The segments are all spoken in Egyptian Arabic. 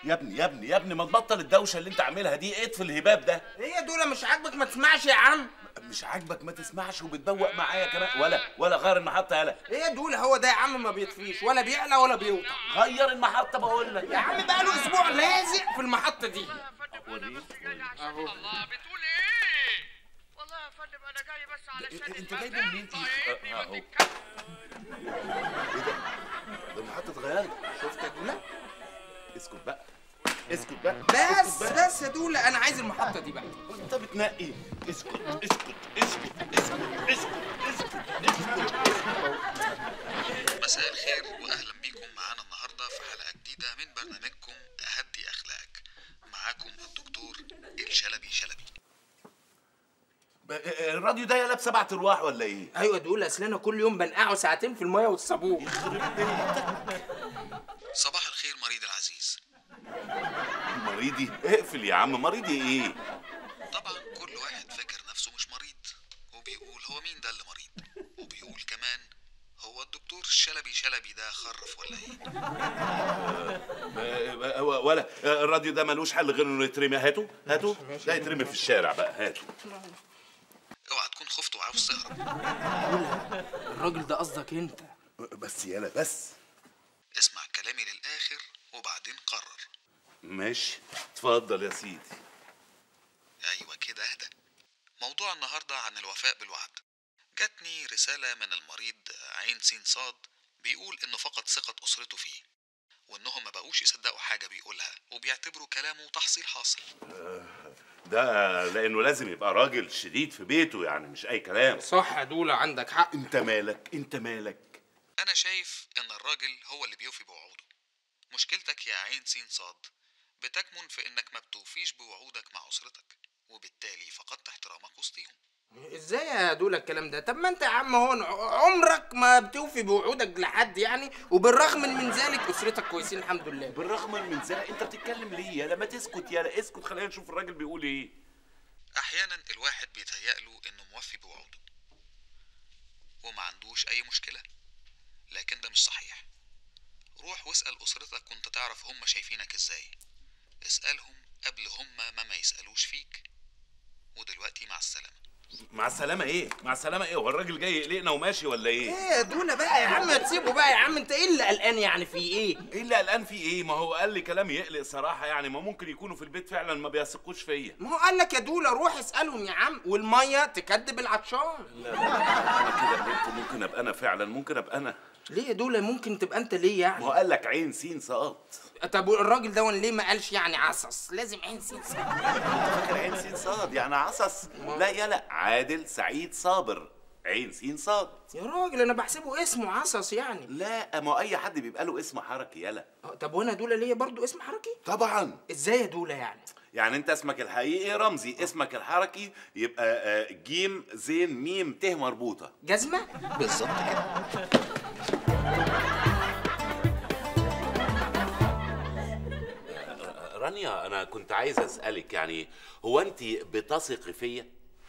يا ابني يا ابني يا ابني ما تبطل الدوشه اللي انت عاملها دي اطفي الهباب ده ايه يا دولا مش عاجبك ما تسمعش يا عم مش عاجبك ما تسمعش وبتبوق معايا كمان ولا ولا غير المحطه يلا ايه يا دولا هو ده يا عم ما بيطفيش ولا بيعلى ولا بيوطى غير المحطه بقول لك يا عم بقى له اسبوع لازق في المحطه دي اهو الله بتقول ايه؟ والله يا فندم انا جاي بس علشان انت جاي منين طيب ايه؟ اهو نتكلم. ايه ده؟ ده المحطه اتغيرت شفت يا دولا اسكت بقى اسكت بقى بس بس يا دولا انا عايز المحطه دي بقى انت بتنقي اسكت اسكت اسكت اسكت اسكت اسكت اسكت مساء الخير واهلا بيكم معانا النهارده في حلقه جديده من برنامجكم اهدي اخلاقك معاكم الدكتور الشلبي شلبي الراديو ده يلا بسبعة ارواح ولا ايه؟ ايوه يا دولا اصل انا كل يوم بنقعه ساعتين في الميه والصابون صباح الخير مريض العزيز مريضي اقفل يا عم مريضي ايه؟ طبعا كل واحد فاكر نفسه مش مريض وبيقول هو مين ده اللي مريض وبيقول كمان هو الدكتور الشلبي شلبي ده خرف ولا ايه آه، آه، ولا آه، الراديو ده ملوش حل غير انه يترمي هاتوا هاتوا ده يترمي في الشارع بقى هاتوا اوعى تكون خفت وعاوز تهرب الراجل ده قصدك انت بس يلا بس اسمع كلامي للاخر وبعدين قرر ماشي اتفضل يا سيدي ايوه كده اهدى موضوع النهارده عن الوفاء بالوعد جاتني رسالة من المريض عين سين صاد بيقول انه فقد ثقة اسرته فيه وانهم ما بقوش يصدقوا حاجة بيقولها وبيعتبروا كلامه تحصيل حاصل ده لانه لازم يبقى راجل شديد في بيته يعني مش اي كلام صح يا دولا عندك حق انت مالك انت مالك انا شايف ان الراجل هو اللي بيوفي بوعوده مشكلتك يا عين سين صاد بتكمن في انك ما بتوفيش بوعودك مع اسرتك وبالتالي فقدت احترامك وسطيهم ازاي يا دولا الكلام ده طب ما انت يا عم هون عمرك ما بتوفي بوعودك لحد يعني وبالرغم من ذلك اسرتك كويسين الحمد لله بالرغم من ذلك انت بتتكلم ليه يلا ما تسكت يلا اسكت خلينا نشوف الراجل بيقول ايه احيانا الواحد بيتهيأله انه موفي بوعوده وما عندوش اي مشكلة لكن ده مش صحيح روح واسأل اسرتك كنت تعرف هم شايفينك ازاي اسألهم قبل هم ما ما يسألوش فيك ودلوقتي مع السلامة مع السلامة ايه؟ مع السلامة ايه؟ هو الراجل جاي يقلقنا وماشي ولا ايه؟ ايه يا دولا بقى يا عم تسيبه بقى يا عم انت ايه اللي قلقان يعني في ايه ايه اللي قلقان فيه ايه؟ ما هو قال لي كلام يقلق صراحة يعني ما ممكن يكونوا في البيت فعلا ما بيثقوش فيا. ما هو قال لك يا دولا روح اسالهم يا عم والميه تكدب العطشان لا انا كده قلت ممكن ابقى انا فعلا ممكن ابقى انا. ليه يا دولا ممكن تبقى انت ليه ما هو يعني قال لك عين سين سقط. طب الراجل ده ليه ما قالش يعني عصص لازم عين سيسي فاكر عين سين صاد يعني عصص؟ لا يلا عادل سعيد صابر. عين سين صاد. يا راجل انا بحسبه اسمه عصص يعني لا ما هو اي حد بيبقى له اسم حركي يلا. اه، طب وانا دولا ليه برضو اسم حركي طبعا ازاي يا دولا يعني يعني انت اسمك الحقيقي رمزي اسمك الحركي يبقى آه، جيم زين ميم ت مربوطه جزمه بالظبط كده رانيا انا كنت عايز اسالك يعني هو انت بتثقي فيا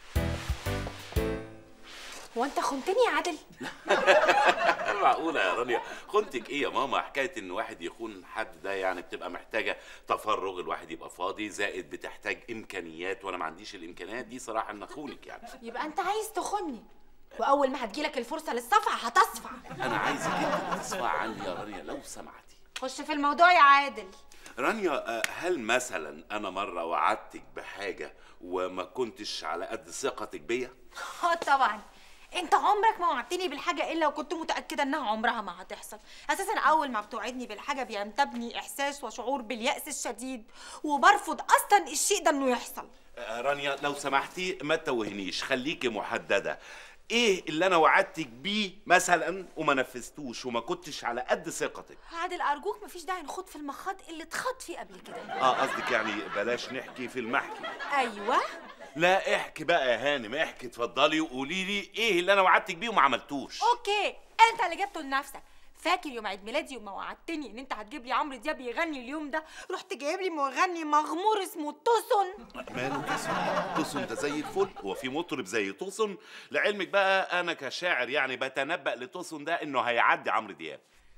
هو انت خنتني يا عادل معقوله يا رانيا خنتك ايه يا ماما حكايه ان واحد يخون حد ده يعني بتبقى محتاجه تفرغ الواحد يبقى فاضي زائد بتحتاج امكانيات وانا ما عنديش الامكانيات دي صراحه ان اخونك يعني يبقى انت عايز تخني واول ما هتجيلك الفرصه للصفع هتصفع انا عايزك انت تصفى عني يا رانيا لو سمحتي خش في الموضوع يا عادل رانيا آه، هل مثلا انا مره وعدتك بحاجه وما كنتش على قد ثقتك بيا اه طبعا انت عمرك ما وعدتني بالحاجه الا وكنت متاكده انها عمرها ما هتحصل اساسا اول ما بتوعدني بالحاجه بينتابني احساس وشعور بالياس الشديد وبرفض اصلا الشيء ده انه يحصل آه، رانيا لو سمحتي ما توهنيش خليكي محدده ايه اللي انا وعدتك بيه مثلا وما نفذتوش وما كنتش على قد ثقتك عادل ارجوك مفيش داعي نخوض في المخاض اللي اتخاض فيه قبل كده اه قصدك يعني بلاش نحكي في المحكي ايوه لا احكي بقى يا هانم احكي اتفضلي وقولي لي ايه اللي انا وعدتك بيه وما عملتوش اوكي انت اللي جبته لنفسك فاكر يوم عيد ميلادي وما وعدتني ان انت هتجيب لي عمرو دياب يغني اليوم ده رحت جايب لي مغني مغمور اسمه توسن ماله توسن توسن ده زي الفل هو في مطرب زي توسن لعلمك بقى انا كشاعر يعني بتنبأ لتوسن ده انه هيعدي عمرو دياب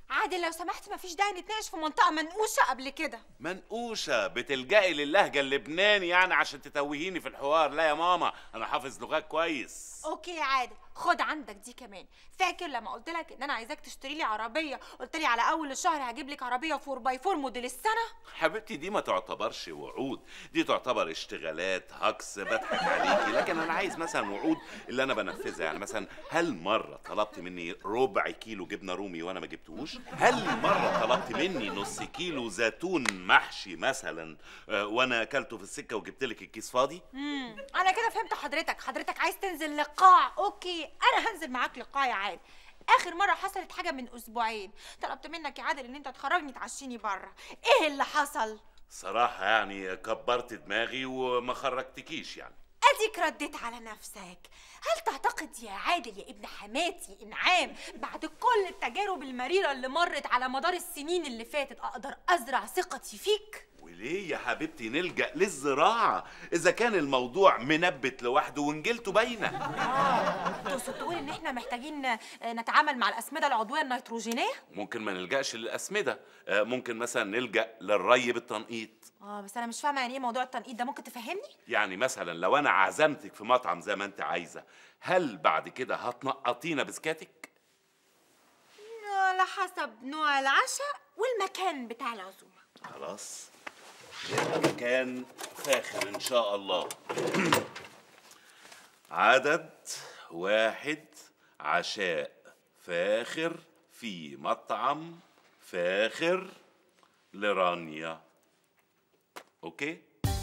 عادل لو سمحت مفيش داعي نتناقش في منطقه منقوشه قبل كده منقوشة بتلجئي للهجة اللبناني يعني عشان تتوهيني في الحوار لا يا ماما انا حافظ لغات كويس اوكي يا عادل خد عندك دي كمان فاكر لما قلت لك ان انا عايزاك تشتري لي عربيه قلت لي على اول الشهر هجيب لك عربيه 4 باي 4 موديل السنه حبيبتي دي ما تعتبرش وعود دي تعتبر اشتغالات هكس بضحك عليكي لكن انا عايز مثلا وعود اللي انا بنفذها يعني مثلا هل مره طلبت مني ربع كيلو جبنه رومي وانا ما جبتهوش هل مره طلبت مني نص كيلو زيتون محشي مثلا آه، وانا اكلته في السكه وجبت لك الكيس فاضي امم انا كده فهمت حضرتك حضرتك عايز تنزل لقاع اوكي انا هنزل معاك لقاع يا عادل اخر مره حصلت حاجه من اسبوعين طلبت منك يا عادل ان انت تخرجني تعشيني بره ايه اللي حصل صراحه يعني كبرت دماغي وما خرجتكيش يعني اديك رديت على نفسك هل تعتقد يا عادل يا ابن حماتي انعام بعد كل التجارب المريره اللي مرت على مدار السنين اللي فاتت اقدر ازرع ثقتي فيك وليه يا حبيبتي نلجأ للزراعة إذا كان الموضوع منبت لوحده ونجلته باينة تقصد تقول ان احنا محتاجين آه، نتعامل مع الاسمده العضويه النيتروجينيه ممكن ما نلجأش للأسمدة آه، ممكن مثلا نلجأ للري بالتنقيط اه بس انا مش فاهمه يعني ايه موضوع التنقيط ده ممكن تفهمني يعني مثلا لو أنا عزمتك في مطعم زي ما أنت عايزة هل بعد كده هتنقطينا بسكاتك؟ على حسب نوع العشاء والمكان بتاع العزومه خلاص يبقى مكان فاخر إن شاء الله عدد واحد عشاء فاخر في مطعم فاخر لرانيا اوكي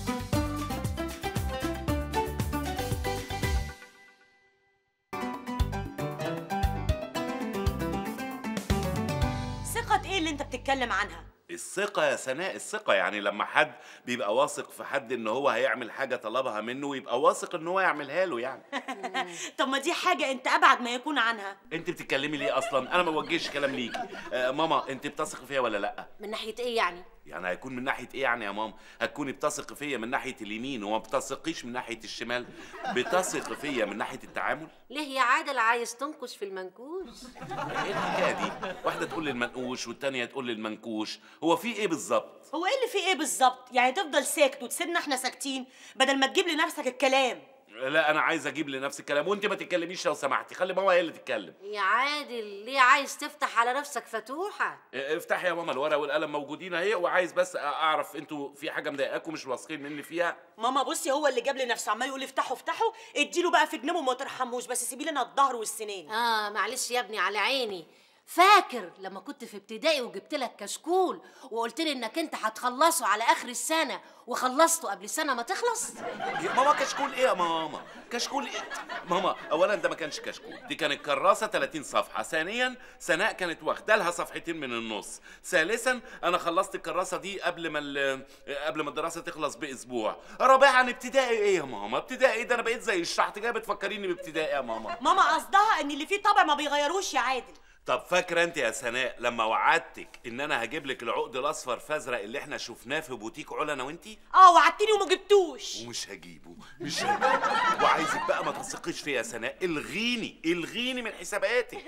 ثقة ايه اللي انت بتتكلم عنها؟ الثقة يا سناء الثقة يعني لما حد بيبقى واثق في حد ان هو هيعمل حاجة طلبها منه ويبقى واثق ان هو يعملها له يعني طب ما دي حاجة انت ابعد ما يكون عنها انت بتتكلمي ليه اصلا انا ما بوجهش كلام ليكي آه ماما انت بتثقي فيا ولا لا من ناحية ايه يعني؟ يعني هيكون من ناحيه ايه يعني يا ماما هتكوني بتثقي فيا من ناحيه اليمين وما بتثقيش من ناحيه الشمال بتثقي فيا من ناحيه التعامل ليه يا عادل عايز تنكش في المنكوش؟ ايه الحكايه دي واحده تقول للمنقوش والتانيه تقول للمنكوش هو في ايه بالظبط هو ايه اللي فيه ايه بالظبط؟ يعني تفضل ساكت وتسيبنا احنا ساكتين بدل ما تجيب لنفسك الكلام لا انا عايز اجيب لنفس الكلام وانت ما تتكلميش لو سمحتي خلي ماما هي اللي تتكلم يا عادل ليه عايز تفتح على نفسك فتوحة؟ اه، افتحي يا ماما الورقه والقلم موجودين اهي وعايز بس اعرف انتوا في حاجه مضايقاكم مش واثقين مني فيها ماما بصي هو اللي جاب لنفسه عمال يقول افتحوا افتحوا اديله بقى في جنبه وما ترحموش بس سيبي لنا الظهر والسنين اه معلش يا ابني على عيني فاكر لما كنت في ابتدائي وجبت لك كشكول وقلت لي انك انت هتخلصه على اخر السنه وخلصته قبل السنه ما تخلص يا ماما كشكول ايه يا ماما كشكول ايه ماما اولا ده ما كانش كشكول دي كانت كراسه 30 صفحه ثانيا سناء كانت واخده لها صفحتين من النص ثالثا انا خلصت الكراسه دي قبل ما ال- قبل ما الدراسه تخلص باسبوع رابعا ابتدائي ايه يا ماما ابتدائي ايه ده انا بقيت زي الشحط جايه بتفكريني بابتدائي يا ماما ماما قصدها ان اللي فيه طبع ما بيغيروش يا عادل طب فاكره انت يا سناء لما وعدتك ان انا هجيب لك العقد الاصفر فازرق اللي احنا شفناه في بوتيك علا انا وانتي اه وعدتني وما جبتوش ومش هجيبه مش هجيبه وعايزك بقى ما تثقيش فيا يا سناء الغيني الغيني من حساباتك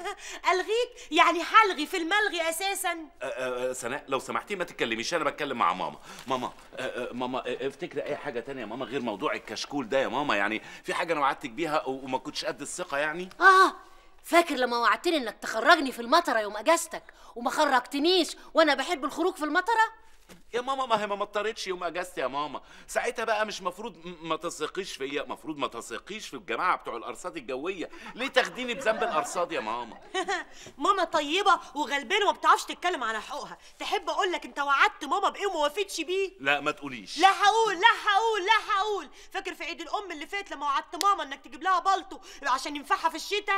الغيك يعني هلغي في الملغي اساسا أه، أه، سناء لو سمحتي ما تتكلميش انا بتكلم مع ماما ماما أه، أه، ماما أه، افتكري اي حاجه تانية يا ماما غير موضوع الكشكول ده يا ماما يعني في حاجه انا وعدتك بيها و- وما كنتش قد الثقه يعني اه فاكر لما وعدتني انك تخرجني في المطره يوم اجازتك وما خرجتنيش وانا بحب الخروج في المطره يا ماما ما هي ما مطرتش يوم اجازتي يا ماما ساعتها بقى مش مفروض م- ما تثقيش فيا مفروض ما تثقيش في الجماعه بتوع الارصاد الجويه ليه تاخديني بذنب الارصاد يا ماما ماما طيبه وغلبانه وما بتعرفش تتكلم على حقوقها تحب اقول لك انت وعدت ماما بايه وما وافقتش بيه لا ما تقوليش لا هقول لا هقول لا هقول فاكر في عيد الام اللي فات لما وعدت ماما انك تجيب لها بالطو عشان ينفعها في الشتاء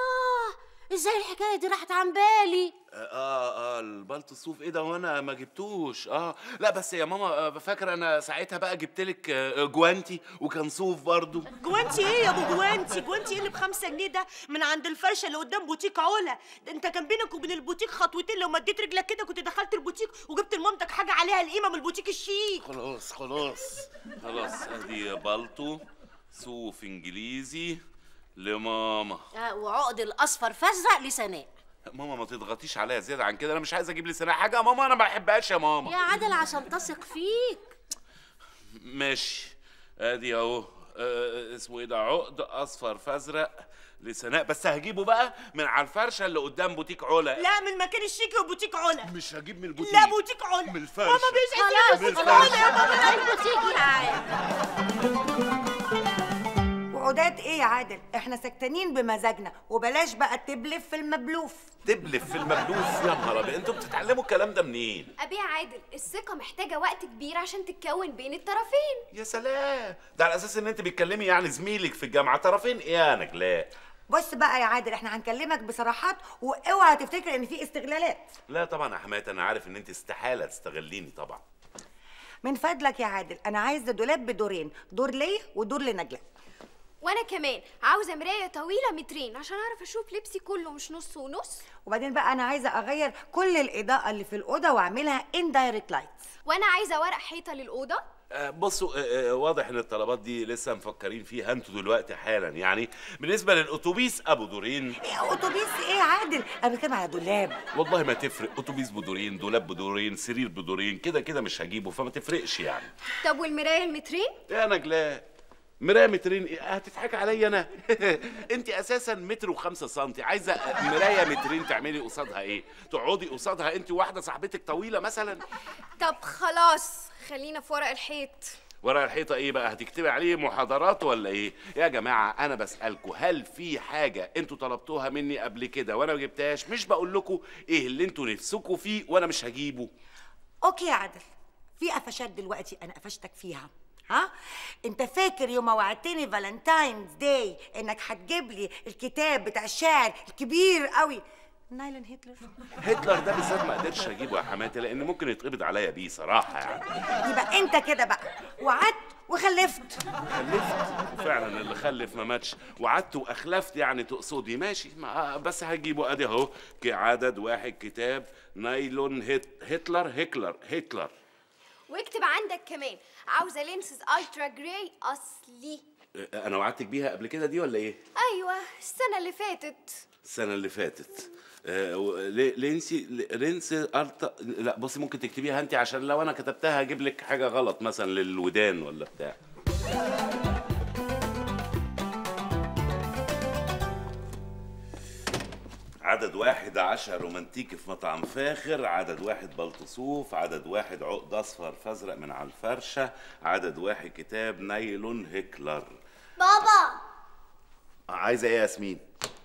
اه ازاي الحكايه دي راحت عن بالي اه اه البلط الصوف ايه ده وانا ما جبتوش اه لا بس يا ماما آه، فاكره انا ساعتها بقى جبت لك آه، جوانتي وكان صوف برضو جوانتي ايه يا ابو جوانتي جوانتي ايه اللي بخمسة جنيه ده من عند الفرشه اللي قدام بوتيك علا ده انت كان بينك وبين البوتيك خطوتين لو مديت رجلك كده كنت دخلت البوتيك وجبت لمامتك حاجه عليها القيمه من البوتيك الشيك خلاص خلاص خلاص ادي بالطو صوف انجليزي لماما آه وعقد الاصفر فازرق لسناء ماما ما تضغطيش عليا زياده عن كده انا مش عايز اجيب لي سنه حاجه يا ماما انا ما بحبهاش يا ماما يا عادل عشان تثق فيك ماشي ادي اهو آه، اسمه ايه ده عقد اصفر فازرق لسناء بس هجيبه بقى من على الفرشه اللي قدام بوتيك علا لا من مكان الشيكي وبوتيك علا مش هجيب من البوتيك لا بوتيك علا من الفرشه ماما مش خلاص من خلاص الفرشة. يا ماما البوتيك يا عادل وعودات ايه يا عادل احنا سكتانين بمزاجنا وبلاش بقى تبلف في المبلوف تبلف في المبلوف يا نهار ابيض انتوا بتتعلموا الكلام ده منين أبي عادل الثقة محتاجة وقت كبير عشان تتكون بين الطرفين يا سلام ده على اساس ان انت بتكلمي يعني زميلك في الجامعه طرفين ايه يا نجلاء بص بقى يا عادل احنا هنكلمك بصراحات واوعى تفتكر ان في استغلالات لا طبعا يا حماتي انا عارف ان انت استحاله تستغليني طبعا من فضلك يا عادل انا عايزه دولاب بدورين دور ليا ودور لنجلاء وأنا كمان عاوزة مراية طويلة مترين عشان أعرف أشوف لبسي كله مش نص ونص وبعدين بقى انا عايزه اغير كل الاضاءه اللي في الاوضه واعملها اندايركت لايتس وأنا عايزة ورق حيطة للأوضة آه، بصوا آه، آه، واضح ان الطلبات دي لسه مفكرين فيها انتوا دلوقتي حالا يعني بالنسبه للاتوبيس ابو دورين ايه اتوبيس ايه يا عادل انا بتكلم على دولاب والله ما تفرق اتوبيس بدورين دولاب بدورين سرير بدورين كده كده مش هجيبه فما تفرقش يعني طب والمراية المترين يا نجلاء مرايه مترين إيه؟ هتضحك عليا انا انت اساسا متر وخمسة سنتي عايزه مرايه مترين تعملي قصادها ايه تقعدي قصادها انت واحده صاحبتك طويله مثلا طب خلاص خلينا في ورق الحيط ورق الحيطه ايه بقى هتكتبي عليه محاضرات ولا ايه يا جماعه انا بسالكم هل في حاجه انتوا طلبتوها مني قبل كده وانا ما جبتهاش مش بقول لكم ايه اللي انتوا نفسكم فيه وانا مش هجيبه اوكي يا عادل في قفشات دلوقتي انا قفشتك فيها ها انت فاكر يوم ما وعدتني فالنتاينز داي انك هتجيب لي الكتاب بتاع الشاعر الكبير قوي نايلون هتلر هتلر ده بالذات ما قدرتش اجيبه يا حماتي لان ممكن يتقبض عليا بيه صراحه يعني يبقى انت كده بقى وعدت وخلفت خلفت فعلا اللي خلف ما ماتش وعدت واخلفت يعني تقصدي ماشي ما بس هجيبه ادي اهو عدد واحد كتاب نايلون هت هتلر هكلر هتلر واكتب عندك كمان عاوزة لينسز ألترا جراي أصلي انا وعدتك بيها قبل كده دي ولا ايه أيوة السنة اللي فاتت السنه اللي فاتت آه، و- لي- لينسي لينسي ألت... لا بصي ممكن تكتبيها انت عشان لو انا كتبتها هجيب لك حاجه غلط مثلا للودان ولا بتاع عدد واحد عشاء رومانتيكي في مطعم فاخر عدد واحد بلطصوف عدد واحد عقد اصفر فازرق من على الفرشه عدد واحد كتاب نايلون هكلر بابا عايزه ايه يا ياسمين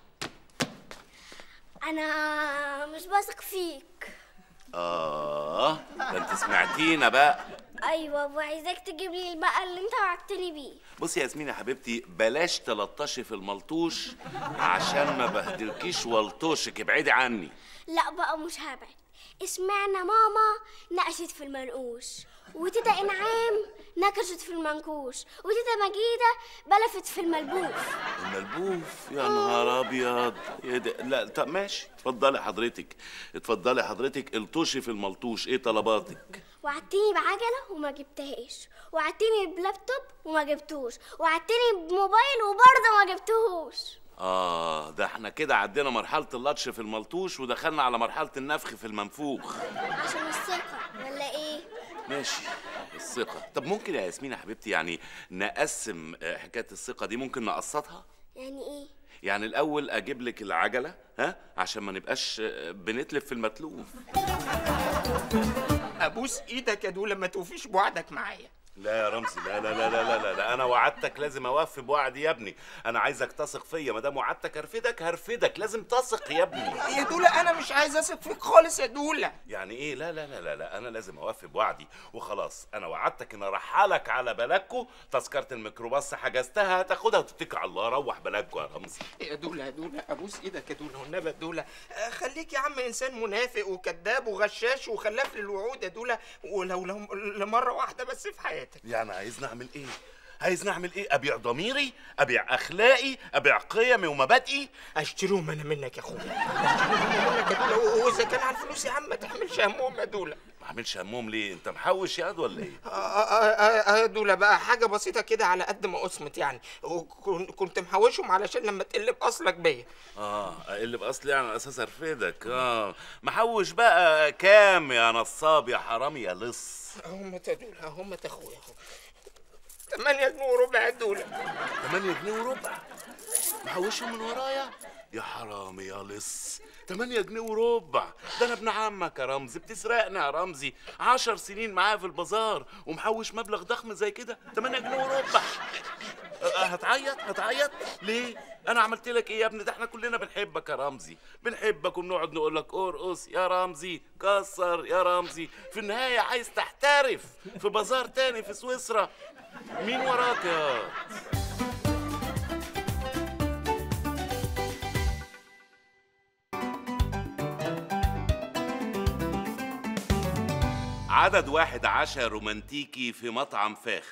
انا مش بثق فيك اه ده انت سمعتينا بقى ايوه وعايزاك تجيب لي البقى اللي انت وعدتني بيه بصي يا ياسمين يا حبيبتي بلاش تلطشي في الملطوش عشان ما بهدلكيش والطوشك ابعدي عني لا بقى مش هبعد اسمعنا ماما نقشت في المنقوش وتيتا انعام نكشت في المنكوش وتيتا مجيدة بلفت في الملبوف الملبوف يا نهار ابيض ايه ده لا طب ماشي اتفضلي حضرتك اتفضلي حضرتك الطشي في الملطوش ايه طلباتك وعدتني بعجلة وما جبتهاش وعدتني بلابتوب وما جبتوش وعدتني بموبايل وبرضه ما جبتهوش اه ده احنا كده عدينا مرحله اللطش في الملطوش ودخلنا على مرحله النفخ في المنفوخ عشان الثقة ولا ايه ماشي الثقه طب ممكن يا ياسمين يا حبيبتي يعني نقسم آه، حكايه الثقه دي ممكن نقسطها يعني ايه يعني الاول اجيب لك العجله ها عشان ما نبقاش آه، بنتلف في المتلوف ابوس ايدك يا دولا ما توفيش بوعدك معايا لا يا رمزي لا لا لا لا لا لا, لا. انا وعدتك لازم اوفي بوعدي يا ابني انا عايزك تثق فيا ما دام وعدتك هرفدك هرفدك لازم تثق يا ابني يا دولا انا مش عايز اثق فيك خالص يا دولا يعني ايه لا لا لا لا لا انا لازم اوفي بوعدي وخلاص انا وعدتك ان ارحلك على بلدكو تذكره الميكروباص حجزتها هتاخدها وتتكل على الله روح بلدكو يا رمزي يا دولا يا دولا ابوس ايدك يا دولا والنبي يا دولا آه، خليك يا عم انسان منافق وكذاب وغشاش وخلاف للوعود يا دولا ولو لو لمره واحده بس في حياتك يعني عايزني اعمل ايه عايزني اعمل ايه ابيع ضميري ابيع اخلاقي ابيع قيمي ومبادئي اشتريهم انا منك يا اخويا اشتريهم منك يا دولا و- واذا كان على الفلوس يا عم ما تحملش همهم يا دولا عاملش همهم ليه انت محوش ياد ولا ايه آه، آه، آه، آه، دول بقى حاجه بسيطه كده على قد ما قسمت يعني وكنت محوشهم علشان لما تقلب اصلك بيا اه اللي باصل يعني على اساس ارفدك اه محوش بقى كام يا نصاب يا حرامي يا لص هم دول هم اخويا اهو 8 جنيه وربع دول 8 جنيه وربع محوشهم من ورايا يا حرامي يا لص 8 جنيه وربع ده انا ابن عمك يا رمزي بتسرقني يا رمزي 10 سنين معايا في البازار ومحوش مبلغ ضخم زي كده 8 جنيه وربع أه، هتعيط هتعيط ليه انا عملت لك ايه يا ابني ده احنا كلنا بنحبك يا رمزي بنحبك وبنقعد نقول لك ارقص يا رمزي كسر يا رمزي في النهايه عايز تحترف في بازار تاني في سويسرا مين وراك يا عدد واحد عشاء رومانتيكي في مطعم فاخر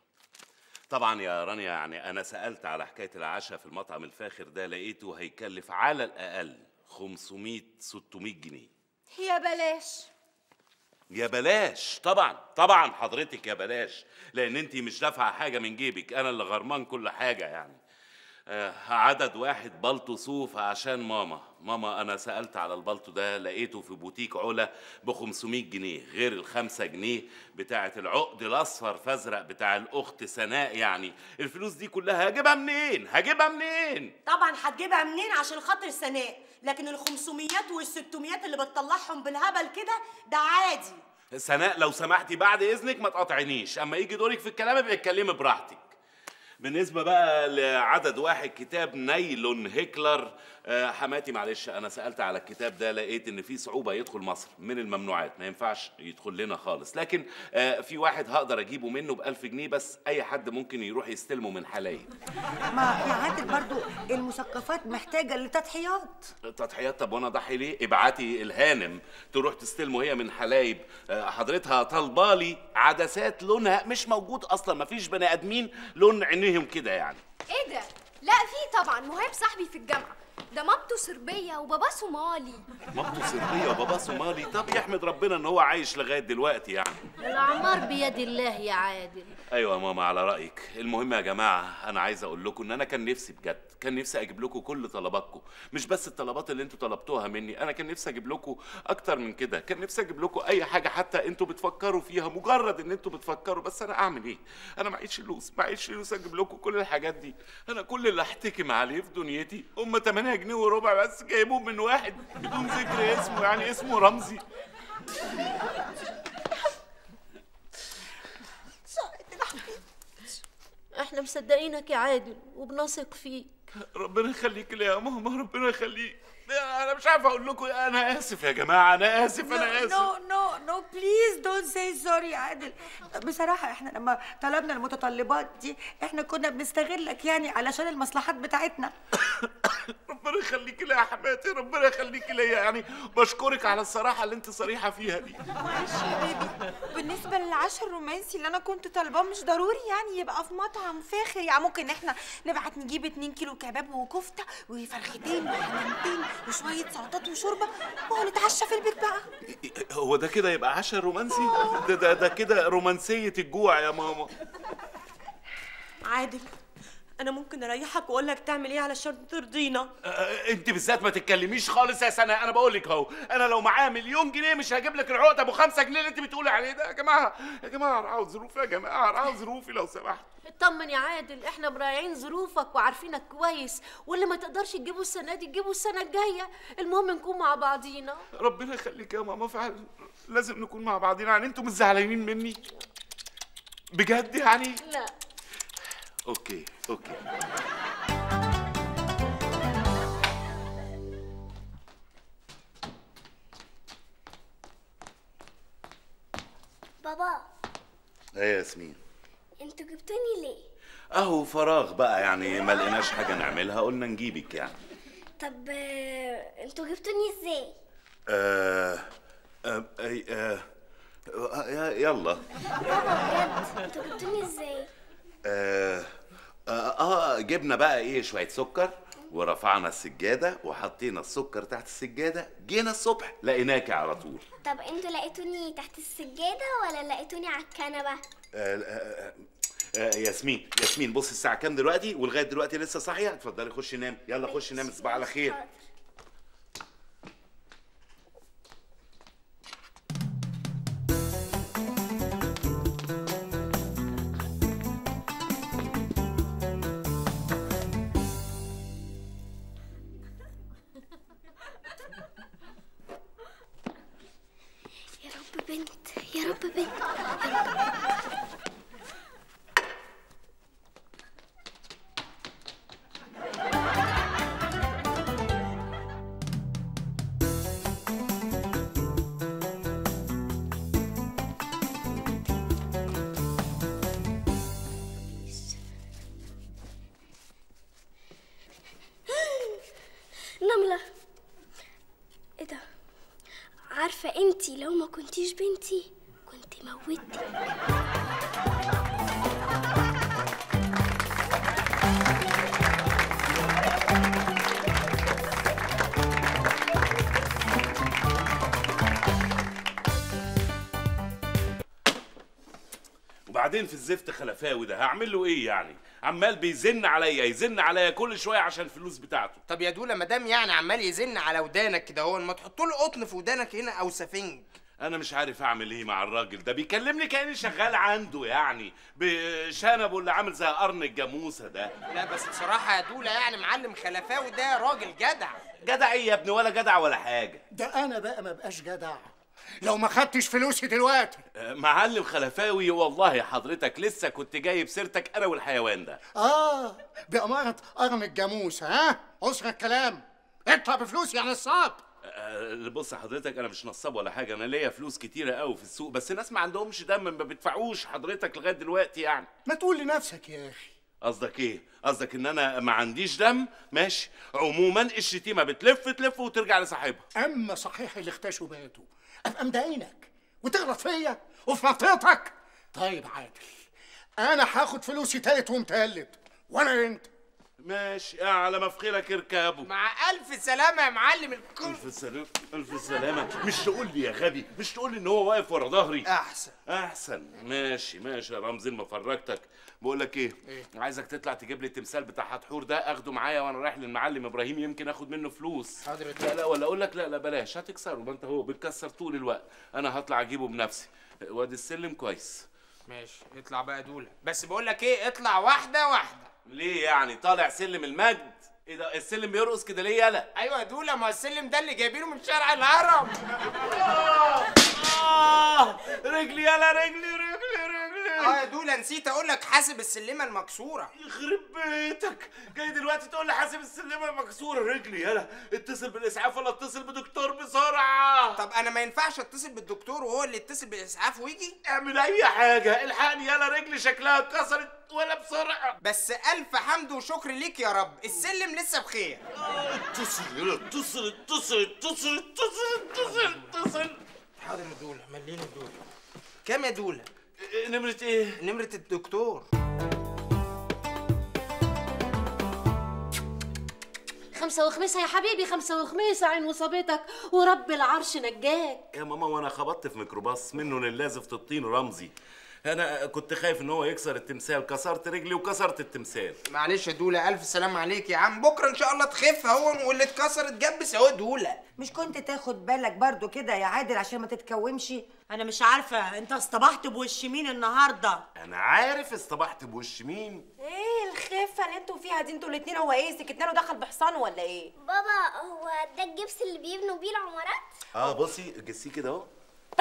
طبعا يا رانيا يعني انا سالت على حكايه العشاء في المطعم الفاخر ده لقيته هيكلف على الاقل 500 600 جنيه يا بلاش يا بلاش طبعا طبعا حضرتك يا بلاش لان انت مش دافعه حاجه من جيبك انا اللي غرمان كل حاجه يعني آه عدد واحد بلطو صوف عشان ماما ماما انا سالت على البلطو ده لقيته في بوتيك علا ب 500 جنيه غير الخمسة جنيه بتاعه العقد الاصفر فازرق بتاع الاخت سناء يعني الفلوس دي كلها هجيبها منين هجيبها منين طبعا هتجيبها منين عشان خاطر سناء لكن ال 500 وال 600 اللي بتطلعهم بالهبل كده ده عادي سناء لو سمحتي بعد اذنك ما تقاطعنيش اما يجي دورك في الكلام ابقى اتكلمي براحتك بالنسبة بقى لعدد واحد كتاب نايلون هيكلر آه، حماتي معلش أنا سألت على الكتاب ده لقيت إن في صعوبة يدخل مصر من الممنوعات ما ينفعش يدخل لنا خالص لكن آه، في واحد هقدر أجيبه منه بألف جنيه بس أي حد ممكن يروح يستلمه من حلايب ما يا عادل برضو المثقفات محتاجه لتضحيات تضحيات طب وانا اضحي ليه؟ ابعتي الهانم تروح تستلمه هي من حلايب آه، حضرتها طالبالي عدسات لونها مش موجود اصلا مفيش بني ادمين لون عينيهم كده يعني ايه ده لا في طبعا مهاب صاحبي في الجامعه ده مامته صربيه وباباه صومالي مامته صربيه وباباه صومالي طب يحمد ربنا ان هو عايش لغايه دلوقتي يعني الأعمار بيد الله يا عادل ايوه يا ماما على رايك المهم يا جماعه انا عايز اقول لكم ان انا كان نفسي بجد كان نفسي اجيب لكم كل طلباتكم مش بس الطلبات اللي انتوا طلبتوها مني انا كان نفسي اجيب لكم اكتر من كده كان نفسي اجيب لكم اي حاجه حتى انتوا بتفكروا فيها مجرد ان انتوا بتفكروا بس انا اعمل ايه انا معيش فلوس معيش فلوس اجيب لكم كل الحاجات دي انا كل اللي احتكم عليه في دنيتي هم 8 جنيه وربع بس جايبهم من واحد بدون ذكر اسمه يعني اسمه رمزي احنا مصدقينك يا عادل وبنثق فيك ربنا يخليك لي يا ماما ربنا يخليك انا مش عارف اقول لكم إيه. انا اسف يا جماعه انا اسف انا اسف نو نو نو بليز دونت سي سوري يا عادل بصراحه احنا لما طلبنا المتطلبات دي احنا كنا بنستغلك يعني علشان المصلحات بتاعتنا ربنا يخليك لي يا حماتي ربنا يخليك ليا يعني بشكرك على الصراحه اللي انت صريحه فيها دي معلش يا بيبي بالنسبة للعشاء الرومانسي اللي أنا كنت طالباه مش ضروري يعني يبقى في مطعم فاخر يعني ممكن إحنا نبعت نجيب 2 كيلو كباب وكفتة وفرختين وحمامتين وشوية سلطات وشوربة ونتعشى في البيت بقى هو ده كده يبقى عشاء رومانسي ده ده, ده كده رومانسيه الجوع يا ماما عادل انا ممكن اريحك واقول لك تعمل ايه علشان ترضينا آه، انت بالذات ما تتكلميش خالص يا سناء انا بقول لك اهو انا لو معايا مليون جنيه مش هجيب لك العقد ابو خمسة جنيه اللي انت بتقولي عليه ده يا جماعه يا جماعه راعوا ظروفي يا جماعه راعوا ظروفي لو سمحت اطمن يا عادل احنا مراعين ظروفك وعارفينك كويس واللي ما تقدرش تجيبه السنه دي تجيبه السنه الجايه المهم نكون مع بعضينا ربنا يخليك يا ماما فعلا لازم نكون مع بعضنا يعني انتوا مش زعلانين مني بجد يعني لا اوكي اوكي بابا ايه يا ياسمين انتوا جبتوني ليه اهو فراغ بقى يعني ما لقيناش حاجه نعملها قلنا نجيبك يعني طب آه، انتوا جبتوني ازاي آه آه آه آه آه يلا بابا بجد انتوا جبتوني ازاي آه, آه, اه جبنا بقى ايه شويه سكر ورفعنا السجاده وحطينا السكر تحت السجاده جينا الصبح لقيناكي على طول طب انتوا لقيتوني تحت السجادة ولا لقيتوني على الكنبة آه، آه، آه، ياسمين ياسمين بص الساعه كام دلوقتي ولغايه دلوقتي لسه صاحيه اتفضلي خشي نام يلا خشي نام تصبح على خير حاضر. يا رب بنت يا رب بنت نملة ايه ده عارفة انتي لو ما كنتيش بنتي كنت موتي وبعدين في الزفت خلفاوي ده هعمل له ايه يعني عمال بيزن عليا يزن عليا كل شويه عشان الفلوس بتاعته طب يا دولا مدام يعني عمال يزن على ودانك كده هو ما تحط له قطن في ودانك هنا او سفنج انا مش عارف اعمل ايه مع الراجل ده بيكلمني كاني شغال عنده يعني بشنبه اللي عامل زي قرن الجاموسه ده لا بس بصراحة يا دولا يعني معلم خلفاوي ده راجل جدع جدع ايه يا ابني ولا جدع ولا حاجه ده انا بقى ما بقاش جدع لو ما خدتش فلوسي دلوقتي آه، معلم خلفاوي والله حضرتك لسه كنت جايب سيرتك انا والحيوان ده اه بأمارة قرن الجاموس ها اسرع الكلام اطلع بفلوسي يا نصاب آه، بص حضرتك انا مش نصاب ولا حاجه انا ليا فلوس كتيره قوي في السوق بس الناس ما عندهمش دم ما بيدفعوش حضرتك لغايه دلوقتي يعني ما تقول لنفسك يا اخي قصدك ايه قصدك ان انا ما عنديش دم ماشي عموما الشتيمه بتلف تلف وترجع لصاحبها اما صحيح اللي اختشوا باتوا ابقى مضايقنك وتغلط فيا وفي منطقتك طيب عادل انا هاخد فلوسي تالت ومتلت ولا انت ماشي على ما في خيرك اركبه مع الف سلامة يا معلم الكل الف سلامه الف سلامه مش تقول لي يا غبي مش تقول لي ان هو واقف ورا ظهري احسن احسن ماشي ماشي يا رمزي ما فرجتك بقول لك ايه إيه؟ عايزك تطلع تجيب لي التمثال بتاع حتحور ده اخده معايا وانا رايح للمعلم ابراهيم يمكن اخد منه فلوس حاضر يا لا لا ولا اقول لك لا لا بلاش هتكسره ما انت هو بتكسر طول الوقت انا هطلع اجيبه بنفسي وادي السلم كويس ماشي اطلع بقى دولا بس بقول لك ايه اطلع واحدة واحدة ليه يعني طالع سلم المجد ايه ده السلم بيرقص كده ليه يالا ايوه يا دولا ما هو السلم ده اللي جايبينه من شارع الهرم آه رجلي يالا رجلي رجلي رجلي اه يا دولا نسيت اقول لك حاسب السلمة المكسورة يخرب بيتك جاي دلوقتي تقول لي حاسب السلمه مكسوره رجلي يالا اتصل بالاسعاف ولا اتصل بدكتور بسرعه طب انا ما ينفعش اتصل بالدكتور وهو اللي يتصل بالاسعاف ويجي اعمل اي حاجه الحقني يالا رجلي شكلها اتكسرت ولا بسرعه بس الف حمد وشكر ليك يا رب السلم لسه بخير اتصل يالا اتصل اتصل اتصل اتصل اتصل اتصل حاضر يا دولا مليني دولا كام يا دولا إيه، نمرة ايه؟ نمرة الدكتور خمسة وخميسة يا حبيبي خمسة وخميسة عين وصابتك ورب العرش نجاك يا ماما وانا خبطت في ميكروباص منه لله زفت الطين رمزي انا كنت خايف ان هو يكسر التمثال كسرت رجلي وكسرت التمثال معلش يا دولا الف سلام عليك يا عم بكره ان شاء الله تخف اهو واللي اتكسر اتجبس اهو دولا مش كنت تاخد بالك برضو كده يا عادل عشان ما تتكومش انا مش عارفه انت اصطبحت بوش مين النهارده انا عارف اصطبحت بوش مين ايه الخفه اللي انتوا فيها دي انتوا الاتنين هو ايه سكتنا له دخل بحصان ولا ايه بابا هو ده الجبس اللي بيبنوا بيه العمارات اه بصي جسيه كده اهو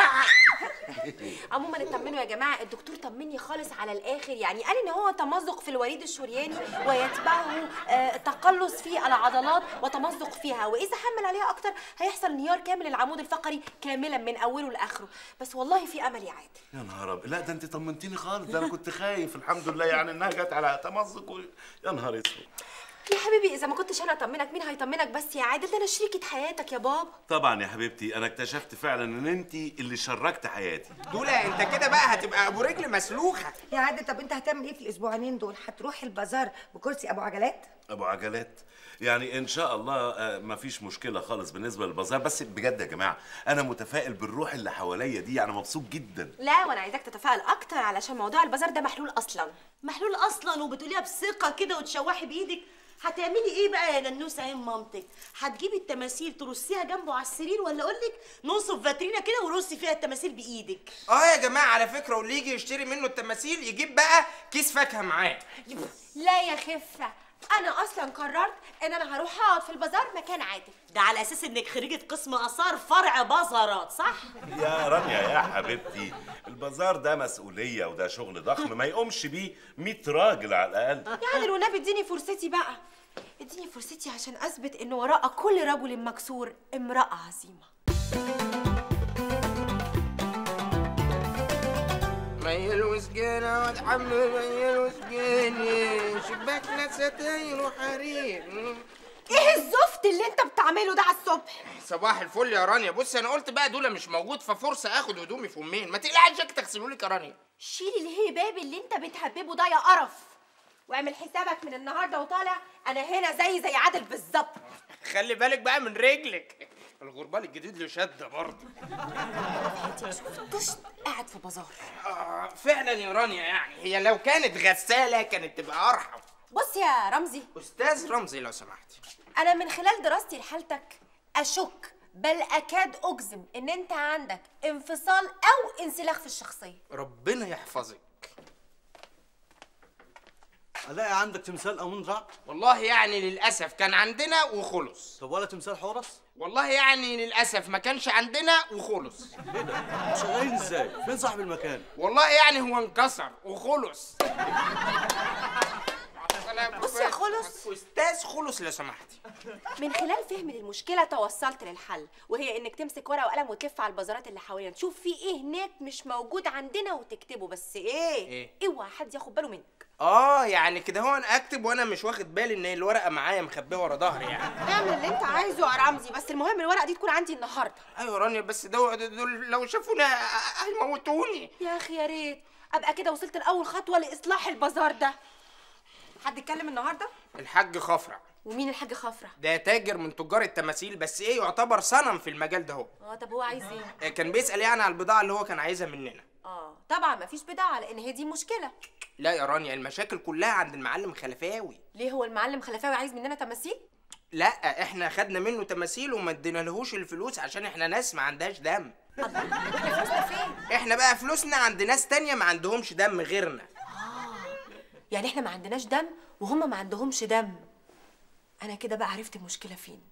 عموما اطمنوا يا جماعه الدكتور طمني خالص على الاخر يعني قال ان هو تمزق في الوريد الشرياني ويتبعه آه تقلص في العضلات وتمزق فيها واذا حمل عليها اكتر هيحصل انهيار كامل العمود الفقري كاملا من اوله لاخره بس والله في امل يا عادل يا نهار ابيض لا ده انت طمنتيني خالص ده انا كنت خايف الحمد لله يعني انها جت على تمزق و... يا نهار اسود يا حبيبي اذا ما كنتش انا اطمنك مين هيطمنك بس يا عادل ده انا شريكة حياتك يا بابا طبعا يا حبيبتي انا اكتشفت فعلا ان انت اللي شركت حياتي دولا انت كده بقى هتبقى ابو رجل مسلوخه يا عادل طب انت هتعمل ايه في الاسبوعين دول هتروح البازار بكرسي ابو عجلات ابو عجلات يعني ان شاء الله آه، مفيش مشكله خالص بالنسبه للبازار بس بجد يا جماعه انا متفائل بالروح اللي حواليا دي يعني مبسوط جدا لا وانا عايزاك تتفائل اكتر علشان موضوع البازار ده محلول اصلا محلول اصلا وبتقوليها بثقه كده وتشوحي بايدك هتعملي ايه بقى يا ننوسه عين مامتك هتجيبي التماثيل ترصيها جنبه على السرير ولا اقول لك نصب فاترينا كده ورصي فيها التماثيل بايدك اه يا جماعه على فكره واللي يجي يشتري منه التماثيل يجيب بقى كيس فاكهه معاه لا يا خفة انا اصلا قررت ان انا هروح اقعد في البازار مكان عادل ده على اساس انك خريجه قسم اثار فرع بازارات صح يا رانيا يا حبيبتي البازار ده مسؤوليه وده شغل ضخم ما يقومش بيه 100 راجل على الاقل يا عادل والنبي اديني فرصتي بقى اديني فرصتي عشان اثبت ان وراء كل رجل مكسور امرأة عظيمة ميل وسجينة واتحمل ميل وسجينة شباكنا ستاير وحرير ايه الزفت اللي انت بتعمله ده على الصبح صباح الفل يا رانيا بص انا قلت بقى دول مش موجود ففرصه اخد هدومي في امين ما تقلقش جاك تغسلوا لك يا رانيا شيل الهباب اللي انت بتهببه ده يا قرف واعمل حسابك من النهارده وطالع انا هنا زي زي عادل بالظبط خلي بالك بقى من رجلك الغربال الجديد له شده برضه طشت قاعد في بازار آه فعلا يا رانيا يعني هي لو كانت غساله كانت تبقى ارحم بص يا رمزي استاذ رمزي لو سمحتي انا من خلال دراستي لحالتك اشك بل اكاد اجزم ان انت عندك انفصال او انسلاخ في الشخصيه ربنا يحفظك الاقي عندك تمثال امون رع والله يعني للاسف كان عندنا وخلص طب ولا تمثال حورس والله يعني للاسف ما كانش عندنا وخلص ايه ده شغالين ازاي فين صاحب المكان والله يعني هو انكسر وخلص بص يا خلص استاذ خلص لو سمحتي من خلال فهم للمشكله توصلت للحل وهي انك تمسك ورقه وقلم وتلف على البازارات اللي حوالينا تشوف في ايه هناك مش موجود عندنا وتكتبه بس ايه إيه؟ اوعى حد ياخد باله منك اه يعني كده هو انا اكتب وانا مش واخد بالي ان الورقه معايا مخبيه ورا ظهري يعني اعمل اللي انت عايزه يا رمزي بس المهم الورقه دي تكون عندي النهارده ايوه رانيا بس دول, دول لو شافونا هيموتوني يا اخي يا ريت ابقى كده وصلت لاول خطوه لاصلاح البازار ده حد اتكلم النهارده الحاج خفرع ومين الحاج خفرة ده تاجر من تجار التماثيل بس ايه يعتبر صنم في المجال ده هو اه طب هو عايز ايه كان بيسأل يعني على البضاعة اللي هو كان عايزها مننا اه طبعا مفيش بضاعه لان هي دي مشكله لا يا رانيا المشاكل كلها عند المعلم خلفاوي ليه هو المعلم خلفاوي عايز مننا تماثيل لا احنا خدنا منه تماثيل وما ادينالهوش الفلوس عشان احنا ناس ما عندهاش دم احنا بقى فلوسنا عند ناس تانية ما عندهمش دم غيرنا يعني احنا ما عندناش دم وهم ما عندهمش دم انا كده بقى عرفت المشكله فين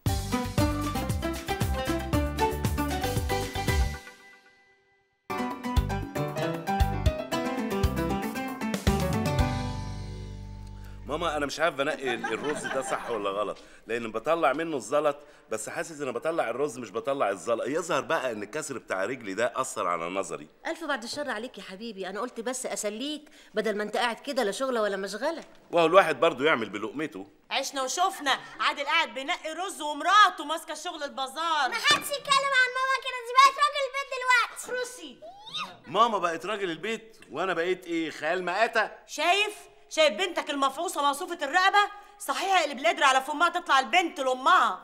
ماما انا مش عارف انقي الرز ده صح ولا غلط لان بطلع منه الزلط بس حاسس ان بطلع الرز مش بطلع الزلط يظهر بقى ان الكسر بتاع رجلي ده اثر على نظري الف بعد الشر عليك يا حبيبي انا قلت بس اسليك بدل ما انت قاعد كده لا شغله ولا مشغله وهو الواحد برضو يعمل بلقمته عشنا وشفنا عادل قاعد بينقي رز ومراته ماسكه شغل البازار ما حدش يتكلم عن ماما كده دي بقت راجل البيت دلوقتي روسي ماما بقت راجل البيت وانا بقيت ايه خيال مآتة شايف شايف بنتك المفعوصه موصوفه الرقبه صحيح اللي بلادر على فمها تطلع البنت لامها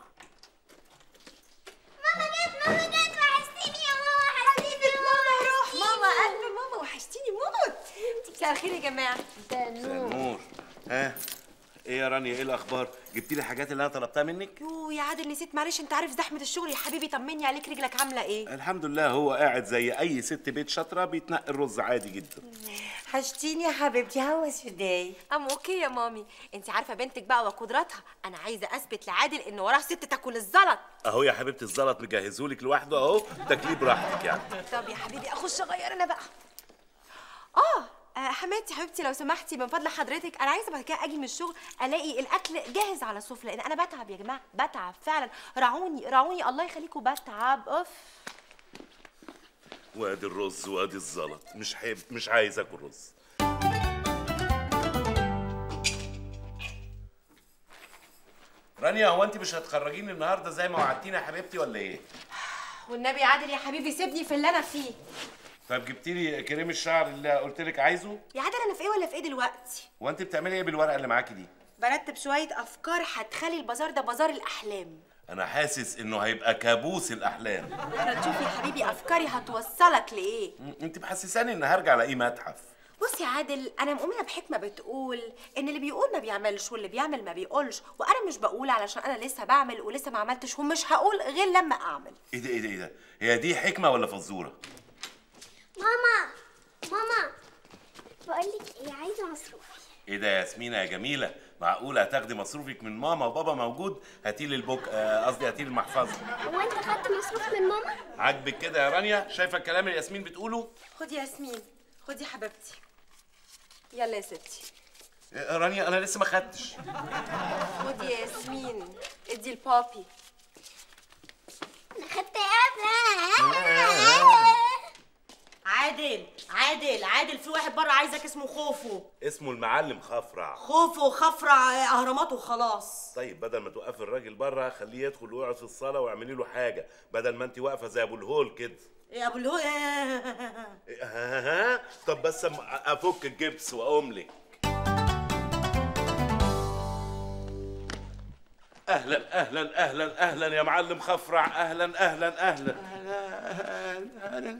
ماما جت ماما جت وحشتيني يا ماما حبيبي يا ماما روح ماما قلب ماما وحشتيني موت مساء الخير يا جماعه نور ها ايه يا رانيا ايه الاخبار جبتي لي الحاجات اللي انا طلبتها منك يو يا عادل نسيت معلش انت عارف زحمه الشغل يا حبيبي طمني عليك رجلك عامله ايه الحمد لله هو قاعد زي اي ست بيت شاطره بيتنقي الرز عادي جدا حشتيني يا حبيبتي هاو واز يور داي ام اوكي يا مامي انت عارفه بنتك بقى وقدراتها انا عايزه اثبت لعادل ان وراه ست تاكل الزلط اهو يا حبيبتي الزلط مجهزهولك لوحده اهو تاكليه براحتك يعني طب يا حبيبي اخش اغير انا بقى اه آه، حماتي حبيبتي لو سمحتي من فضل حضرتك انا عايزه بعد كده اجي من الشغل الاقي الاكل جاهز على السفره لان انا بتعب يا جماعه بتعب فعلا راعوني راعوني الله يخليكم بتعب اوف وادي الرز وادي الزلط مش حب مش عايز اكل رز رانيا هو انت مش هتخرجيني النهارده زي ما وعدتيني يا حبيبتي ولا ايه والنبي عادل يا حبيبي سيبني في اللي انا فيه طب جبتي لي كريم الشعر اللي قلت لك عايزه يا عادل انا في ايه ولا في ايه دلوقتي هو انت بتعملي ايه بالورقه اللي معاكي دي برتب شويه افكار هتخلي البازار ده بازار الاحلام انا حاسس انه هيبقى كابوس الاحلام انا تشوف يا حبيبي افكاري هتوصلك لايه م- انت محسساني ان هرجع الاقيه متحف بص يا عادل انا مؤمنه بحكمه بتقول ان اللي بيقول ما بيعملش واللي بيعمل ما بيقولش وانا مش بقول علشان انا لسه بعمل ولسه ما عملتش ومش هقول غير لما اعمل ايه ده ايه ده ايه ده هي دي حكمه ولا فزوره ماما ماما بقول لك ايه عايزه مصروفي ايه ده يا ياسمينه يا جميله معقوله هتاخدي مصروفك من ماما وبابا موجود هاتي لي البوك آه، قصدي هاتي لي المحفظه هو انت خدت مصروف من ماما عاجبك كده يا رانيا شايفه الكلام اللي ياسمين بتقوله خدي يا ياسمين خدي حبيبتي يلا يا ستي آه، رانيا انا لسه ما خدتش خدي يا ياسمين ادي البابي انا خدت قبل عادل عادل عادل في واحد بره عايزك اسمه خوفو اسمه المعلم خفرع خوفو خفرع اهرامات وخلاص طيب بدل ما توقفي الراجل بره خليه يدخل ويقعد في الصاله واعملي له حاجه بدل ما انت واقفه زي ابو الهول كده يا ابو الهو ها ها طب بس أم- افك الجبس واقوم لك اهلا اهلا اهلا اهلا يا معلم خفرع اهلا اهلا اهلا أهلا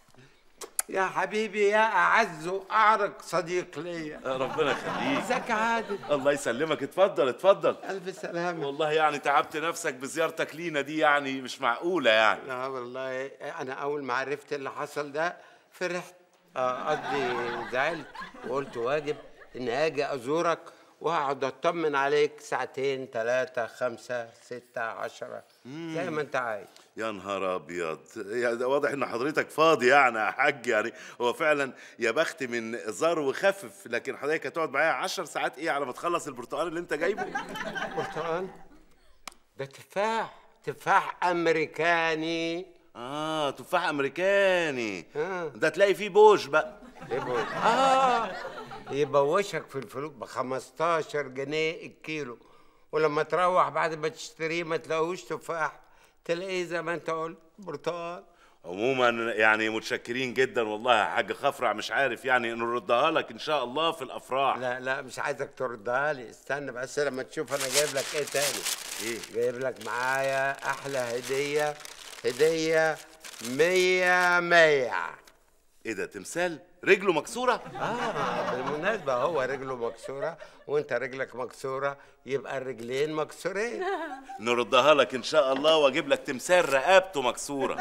يا حبيبي يا أعز وأعرق صديق ليا ربنا يخليك ازيك يا عادل الله يسلمك اتفضل اتفضل ألف سلامة والله يعني تعبت نفسك بزيارتك لينا دي يعني مش معقولة يعني لا والله أنا أول ما عرفت اللي حصل ده فرحت آه، قصدي زعلت وقلت واجب إني أجي أزورك وأقعد أطمن عليك ساعتين ثلاثة خمسة ستة عشرة زي ما أنت عايز يا نهار ابيض يعني ده واضح ان حضرتك فاضي يعني يا حاج يعني هو فعلا يا بخت من زار وخفف لكن حضرتك هتقعد معايا 10 ساعات ايه على ما تخلص البرتقال اللي انت جايبه برتقال ده تفاح تفاح أمريكاني اه تفاح امريكاني آه. ده تلاقي فيه بوش بقى يبقى اه يبوشك في الفلوس ب 15 جنيه الكيلو ولما تروح بعد ما تشتريه ما تلاقوش تفاح تلاقيه زي ما انت قلت برتقال عموما يعني متشكرين جدا والله يا حاج خفرع مش عارف يعني نردها لك ان شاء الله في الافراح لا لا مش عايزك تردها لي استنى بس لما تشوف انا جايب لك ايه تاني ايه جايب لك معايا احلى هديه هديه مية مية ايه ده تمثال رجله مكسوره اه بالمناسبة هو رجله مكسورة وانت رجلك مكسورة يبقى الرجلين مكسورين نردها لك ان شاء الله واجيب لك تمثال رقبته مكسوره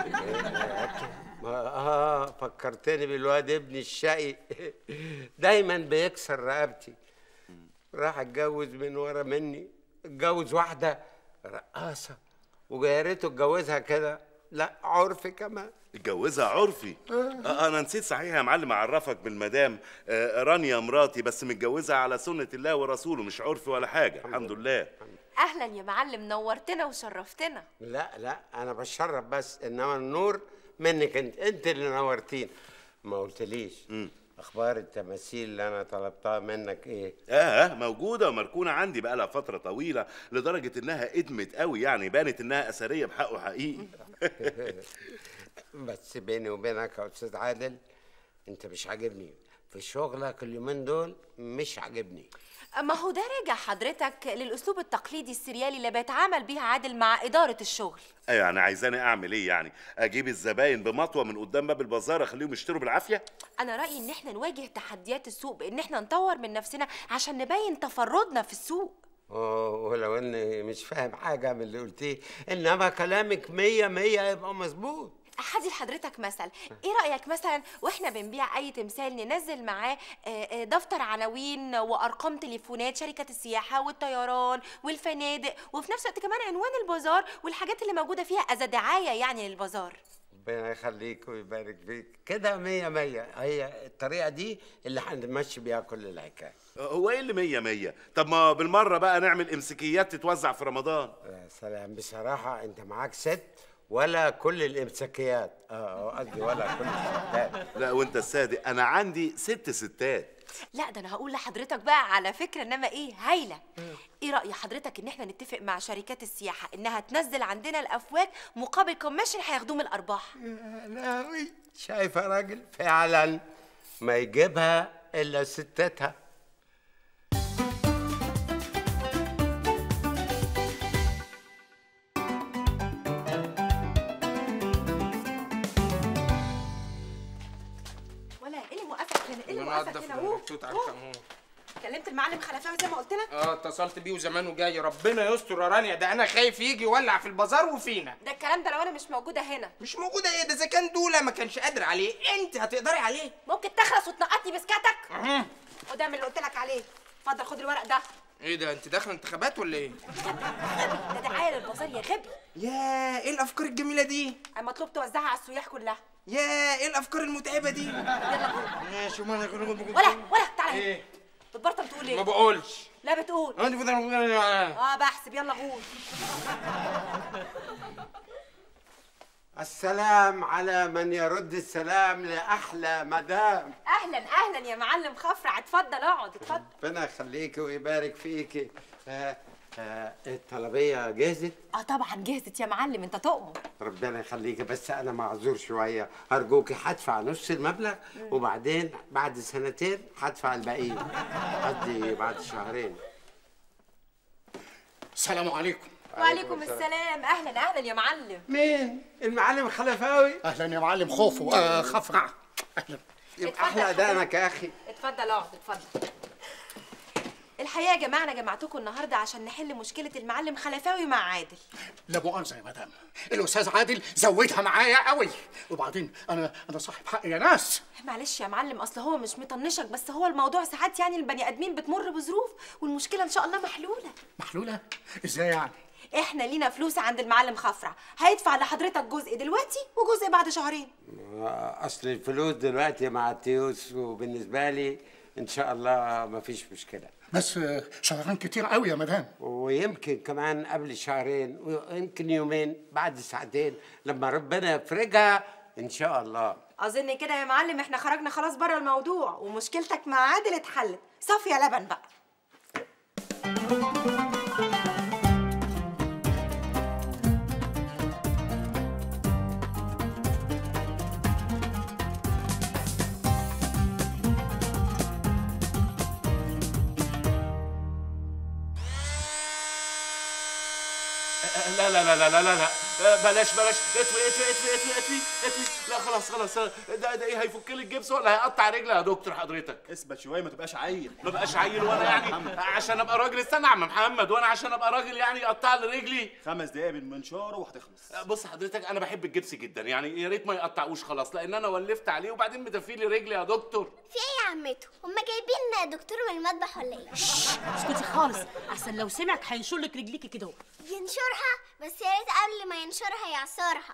ما- اه فكرتني بالواد ابني الشقي دايما بيكسر رقبتي راح اتجوز من ورا مني اتجوز واحدة رقاصة ويا ريته اتجوزها كده لا عرفي كمان اتجوزها عرفي آه انا نسيت صحيح يا معلم اعرفك بالمدام آه رانيا مراتي بس متجوزها على سنه الله ورسوله مش عرفي ولا حاجه الحمد لله اهلا يا معلم نورتنا وشرفتنا لا لا انا بشرف بس انما النور منك انت انت اللي نورتين ما قلتليش اخبار التماثيل اللي انا طلبتها منك ايه اه موجوده ومركونه عندي بقى لها فتره طويله لدرجه انها ادمت قوي يعني بانت انها اثريه بحقه حقيقي بس بيني وبينك يا استاذ عادل انت مش عاجبني في شغلك اليومين دول مش عاجبني ما هو ده راجع حضرتك للاسلوب التقليدي السريالي اللي بيتعامل بيه عادل مع اداره الشغل ايوه يعني عايزاني اعمل ايه يعني اجيب الزباين بمطوه من قدام باب البازار اخليهم يشتروا بالعافيه انا رايي ان احنا نواجه تحديات السوق بان احنا نطور من نفسنا عشان نبين تفردنا في السوق اه ولو اني مش فاهم حاجه من اللي قلتيه انما كلامك مية مية يبقى مظبوط هدي لحضرتك مثل ايه رايك مثلا واحنا بنبيع اي تمثال ننزل معاه آه، آه، دفتر عناوين وارقام تليفونات شركه السياحه والطيران والفنادق وفي نفس الوقت كمان عنوان البازار والحاجات اللي موجوده فيها از دعايه يعني للبازار ربنا يخليك ويبارك فيك كده مية مية هي الطريقة دي اللي هنمشي بيها كل الحكاية هو ايه اللي مية مية طب ما بالمره بقى نعمل امساكيات تتوزع في رمضان يا سلام بصراحة أنت معاك ست ولا كل الإمساكيات اه قصدي ولا كل الستات لا وانت الصادق انا عندي ست ستات لا ده انا هقول لحضرتك بقى على فكره انما ايه هايله ايه راي حضرتك ان احنا نتفق مع شركات السياحه انها تنزل عندنا الافواج مقابل كوميشن هياخدوه من الارباح لاوي شايف يا راجل فعلا ما يجيبها الا ستاتها ولا ايه اللي موقفك هنا ايه اللي موقفك ننضف هنا أوه، توت على أوه. الكمون كلمت المعلم خلفاوي زي ما قلت لك اه اتصلت بيه وزمانه جاي ربنا يستر يا رانيا ده انا خايف يجي يولع في البازار وفينا ده الكلام ده لو انا مش موجوده هنا مش موجوده ايه ده اذا كان دوله ما كانش قادر عليه انت هتقدري عليه ممكن تخلص وتنقطني بسكاتك خد اعمل اللي قلت لك عليه اتفضل خد الورق ده ايه ده انت داخله انتخابات ولا ايه ده دعايه للبازار يا غبي يا ايه الافكار الجميله دي مطلوب توزعها على السياح كلها يا ايه الافكار المتعبه دي يلا ماشي ما انا ولا ولا تعالى هنا ايه بتبرطم تقول ايه ما بقولش لا بتقول انت بتقول اه بحسب يلا قول السلام على من يرد السلام لأحلى مدام اهلا اهلا يا معلم خفرع اتفضل اقعد اتفضل ربنا يخليكي ويبارك فيكي آه آه الطلبية جهزت اه طبعا جهزت يا معلم انت تؤمر ربنا يخليكي بس أنا معذور شوية أرجوكي هدفع نص المبلغ وبعدين بعد سنتين هدفع الباقيين قصدي بعد شهرين السلام عليكم وعليكم السلام اهلا اهلا يا معلم مين المعلم خلفاوي اهلا يا معلم خوفو آه خفرع اهلا يبقى أحلى أدانك يا أخي اتفضل اقعد اتفضل الحقيقه يا جماعه انا جمعتكم النهارده عشان نحل مشكله المعلم خلفاوي مع عادل لا مؤاخذه يا مدام الاستاذ عادل زودها معايا قوي وبعدين انا انا صاحب حق يا ناس معلش يا معلم اصل هو مش مطنشك بس هو الموضوع ساعات يعني البني ادمين بتمر بظروف والمشكله ان شاء الله محلوله محلوله ازاي يعني احنا لينا فلوس عند المعلم خفرع هيدفع لحضرتك جزء دلوقتي وجزء بعد شهرين آه، أصل الفلوس دلوقتي مع التيوس وبالنسبة لي إن شاء الله مفيش مشكلة بس آه، شهرين كتير قوي يا مدام ويمكن كمان قبل شهرين ويمكن يومين بعد ساعتين لما ربنا يفرجها ان شاء الله اظن كده يا معلم احنا خرجنا خلاص بره الموضوع ومشكلتك مع عادل اتحلت صافي يا لبن بقى لا لا لا لا لا لا لا بلاش بلاش اطفي اطفي اطفي اطفي اطفي اطفي لا خلاص خلاص ده ده ايه هيفك لي الجبس ولا هيقطع رجلي يا دكتور حضرتك اثبت شويه ما تبقاش عيل ما بقاش عيل وانا يعني عشان ابقى راجل استنى يا عم محمد وانا عشان ابقى راجل يعني يقطع لي رجلي خمس دقايق من منشاره وهتخلص بص حضرتك انا بحب الجبس جدا يعني يا ريت ما يقطعوش خلاص لان انا ولفت عليه وبعدين مدفي لي رجلي يا دكتور في ايه يا عمته هما جايبين دكتور من المطبخ ولا ايه اسكتي خالص احسن لو سمعك هينشر لك رجليكي كده اهو ينشرها بس يا ريت قبل ما ينشرها يعصرها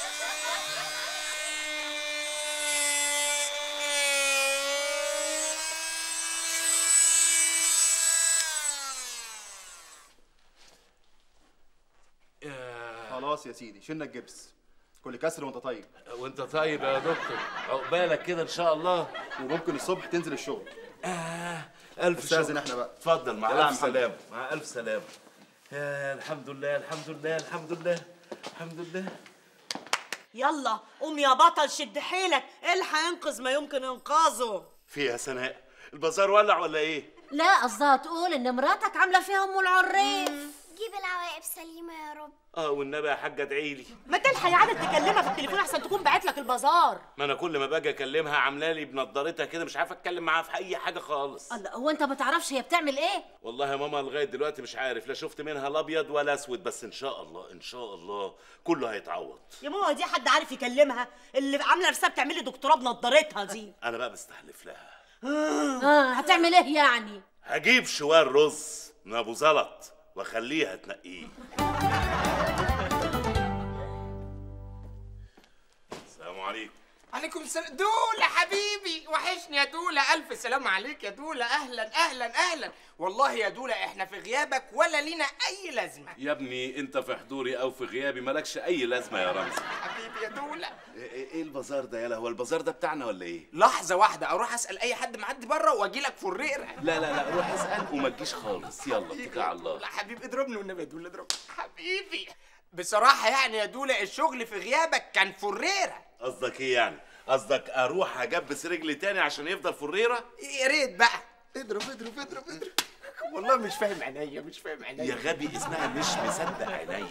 خلاص يا سيدي شلنا الجبس كل كسر وانت طيب وانت طيب يا دكتور عقبالك كده ان شاء الله وممكن الصبح تنزل الشغل آه الف استاذن شكر. احنا بقى اتفضل مع يلا يا الف محمد. سلامه مع الف سلامه يا الحمد لله الحمد لله الحمد لله الحمد لله يلا قوم يا بطل شد حيلك الحق انقذ ما يمكن انقاذه في يا سناء البازار ولع ولا ايه لا قصدها تقول ان مراتك عامله فيها ام العريف جيب العواقب سليمة يا رب اه والنبي يا حاجه ادعي لي ما تلحق يا عادل تكلمها في التليفون احسن تكون بعت لك البازار ما انا كل ما باجي اكلمها عامله لي بنضارتها كده مش عارف اتكلم معاها في اي حاجه خالص الله هو انت ما تعرفش هي بتعمل ايه والله يا ماما لغايه دلوقتي مش عارف لا شفت منها الابيض ولا اسود بس ان شاء الله ان شاء الله كله هيتعوض يا ماما دي حد عارف يكلمها اللي عامله نفسها بتعمل لي دكتوراه بنضارتها دي انا بقى بستحلف لها اه هتعمل ايه يعني هجيب شوال رز من ابو زلط واخليها تنقيه السلام عليكم وعليكم السلام دولة حبيبي وحشني يا دولة ألف سلام عليك يا دولة أهلا أهلا أهلا والله يا دولة إحنا في غيابك ولا لينا أي لازمة يا ابني انت في حضوري او في غيابي مالكش اي لازمه يا رمزي حبيبي يا دولة ايه إيه البازار ده يالا هو البازار ده بتاعنا ولا ايه لحظة واحدة أروح أسأل أي حد معدي بره وأجي لك فريرة لا لا لا روح اسال وما تجيش خالص يلا اتكل على الله لا حبيبي اضربني والنبي يا دولة اضربني حبيبي بصراحة يعني يا دولة الشغل في غيابك كان فريرة قصدك ايه يعني قصدك اروح اجبس رجلي تاني عشان يفضل فريره يا ريت بقى اضرب اضرب اضرب اضرب والله مش فاهم عينيا مش فاهم عينيا يا غبي اسمها مش مصدق عينيا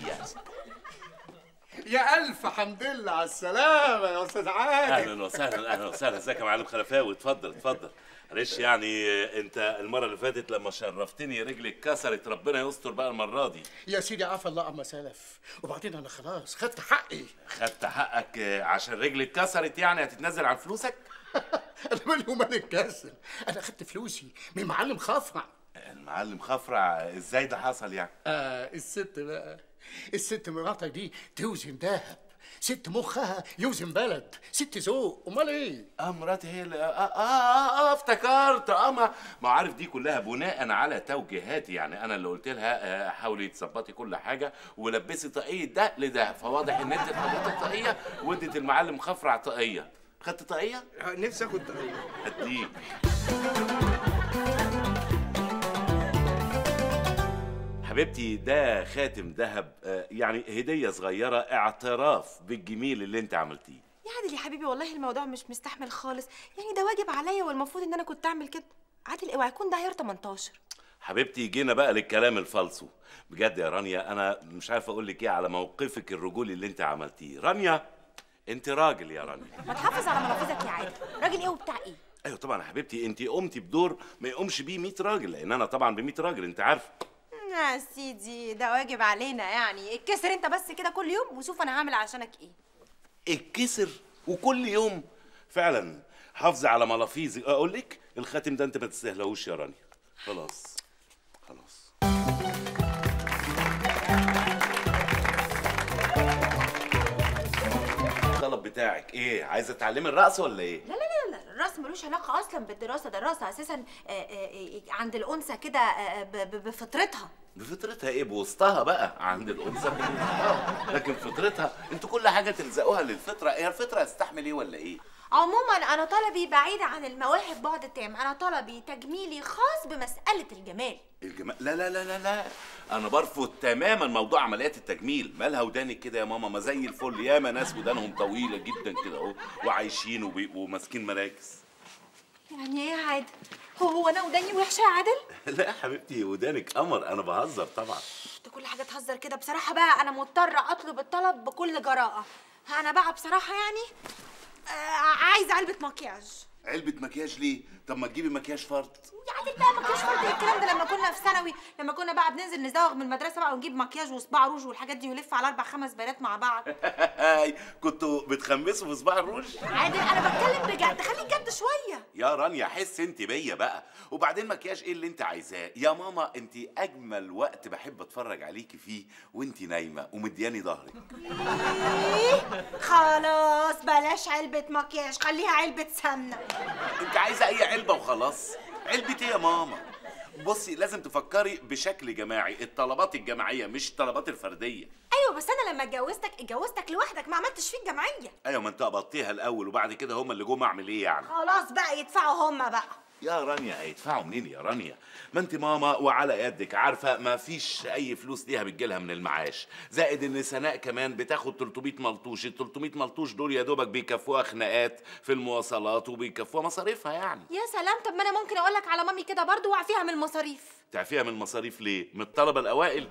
يا الف حمد لله على السلامه يا استاذ عادل اهلا وسهلا اهلا وسهلا ازيك يا معلم خلفاوي اتفضل اتفضل معلش يعني انت المره اللي فاتت لما شرفتني رجلي اتكسرت ربنا يستر بقى المره دي يا سيدي عفى الله عما سلف وبعدين انا خلاص خدت حقي خدت حقك آه، عشان رجلي اتكسرت يعني هتتنازل عن فلوسك انا مالي ومال الكسل انا خدت فلوسي من معلم خفرع المعلم خفرع ازاي ده حصل يعني آه الست بقى الست مراتك دي توزن دهب ست مخها يوزن بلد ست ذوق امال ايه اه مراتي هي اللي آه, آه, اه, آه افتكرت اه ما ما عارف دي كلها بناء على توجيهاتي يعني انا اللي قلت لها آه حاولي تظبطي كل حاجه ولبسي طاقيه ده لده فواضح ان انت اتحطيت طاقيه وادت المعلم خفرع طاقيه خدت طاقيه؟ نفسي اخد طاقيه هديك حبيبتي ده خاتم ذهب آه، يعني هدية صغيرة اعتراف بالجميل اللي انت عملتيه يا عادل يا حبيبي والله الموضوع مش مستحمل خالص يعني ده واجب عليا والمفروض ان انا كنت اعمل كده عادل اوعى يكون ده عيار 18 حبيبتي جينا بقى للكلام الفالصو بجد يا رانيا انا مش عارف اقول لك ايه على موقفك الرجولي اللي انت عملتيه رانيا انت راجل يا رانيا ما تحافظ على منافذك يا عادل راجل ايه وبتاع ايه ايوه طبعا يا حبيبتي انت قمتي بدور ما يقومش بيه 100 راجل لان انا طبعا ب 100 راجل انت عارفه يا سيدي ده واجب علينا يعني اتكسر انت بس كده كل يوم وشوف انا هعمل عشانك ايه اتكسر وكل يوم فعلا حافظي على ملافيزي اقول لك الخاتم ده انت ما تستاهلهوش يا رانيا خلاص خلاص الطلب بتاعك ايه عايزه تعلمي الرقص ولا ايه لا لا لا لا الرقص ملوش علاقه اصلا بالدراسه ده الرقص اساسا آه، آه، آه، عند الانثى كده آه، ب- ب- بفطرتها بفطرتها ايه بوسطها بقى عند الانثى بوسطها. لكن فطرتها انتوا كل حاجه تلزقوها للفطره هي الفطره هتستحمل ايه ولا ايه عموما انا طلبي بعيد عن المواهب بعد تام انا طلبي تجميلي خاص بمساله الجمال الجمال لا لا لا لا لا انا برفض تماما موضوع عمليات التجميل مالها ودانك كده يا ماما ما زي الفل ياما ناس ودانهم طويله جدا كده اهو وعايشين وبيبقوا ماسكين مراكز يعني ايه يا عادل هو هو انا وداني وحشه يا عادل لا يا حبيبتي ودانك قمر انا بهزر طبعا ده كل حاجه تهزر كده بصراحه بقى انا مضطره اطلب الطلب بكل جراءه انا بقى بصراحه يعني آه عايزه علبه مكياج علبة مكياج ليه؟ طب ما تجيبي مكياج فرد يا عادل بقى مكياج فرد إيه الكلام ده لما كنا في ثانوي لما كنا بقى بننزل نزوغ من المدرسه بقى ونجيب مكياج وصباع روج والحاجات دي ونلف على اربع خمس بنات مع بعض كنتوا بتخمسوا في صباع الروج عادل انا بتكلم بجد خليك جد شويه يا رانيا حس انت بيا بقى وبعدين مكياج ايه اللي انت عايزاه يا ماما انت اجمل وقت بحب اتفرج عليكي فيه وانت نايمه ومدياني ظهرك خلاص بلاش علبه مكياج خليها علبه سمنه انت عايزه اي علبه وخلاص علبه ايه يا ماما بصي لازم تفكري بشكل جماعي الطلبات الجماعيه مش الطلبات الفرديه ايوه بس انا لما اتجوزتك اتجوزتك لوحدك ما عملتش فيك جمعيه ايوه ما انت قبضتيها الاول وبعد كده هم اللي جم اعمل ايه يعني خلاص بقى يدفعوا هما بقى يا رانيا هيدفعوا منين يا رانيا ما انت ماما وعلى يدك عارفه ما فيش اي فلوس ليها بتجيلها من المعاش زائد ان سناء كمان بتاخد 300 ملطوش ال 300 ملطوش دول يا دوبك بيكفوها خناقات في المواصلات وبيكفوها مصاريفها يعني يا سلام طب ما انا ممكن اقول لك على مامي كده برضو واعفيها من المصاريف تعفيها من المصاريف ليه من الطلبه الاوائل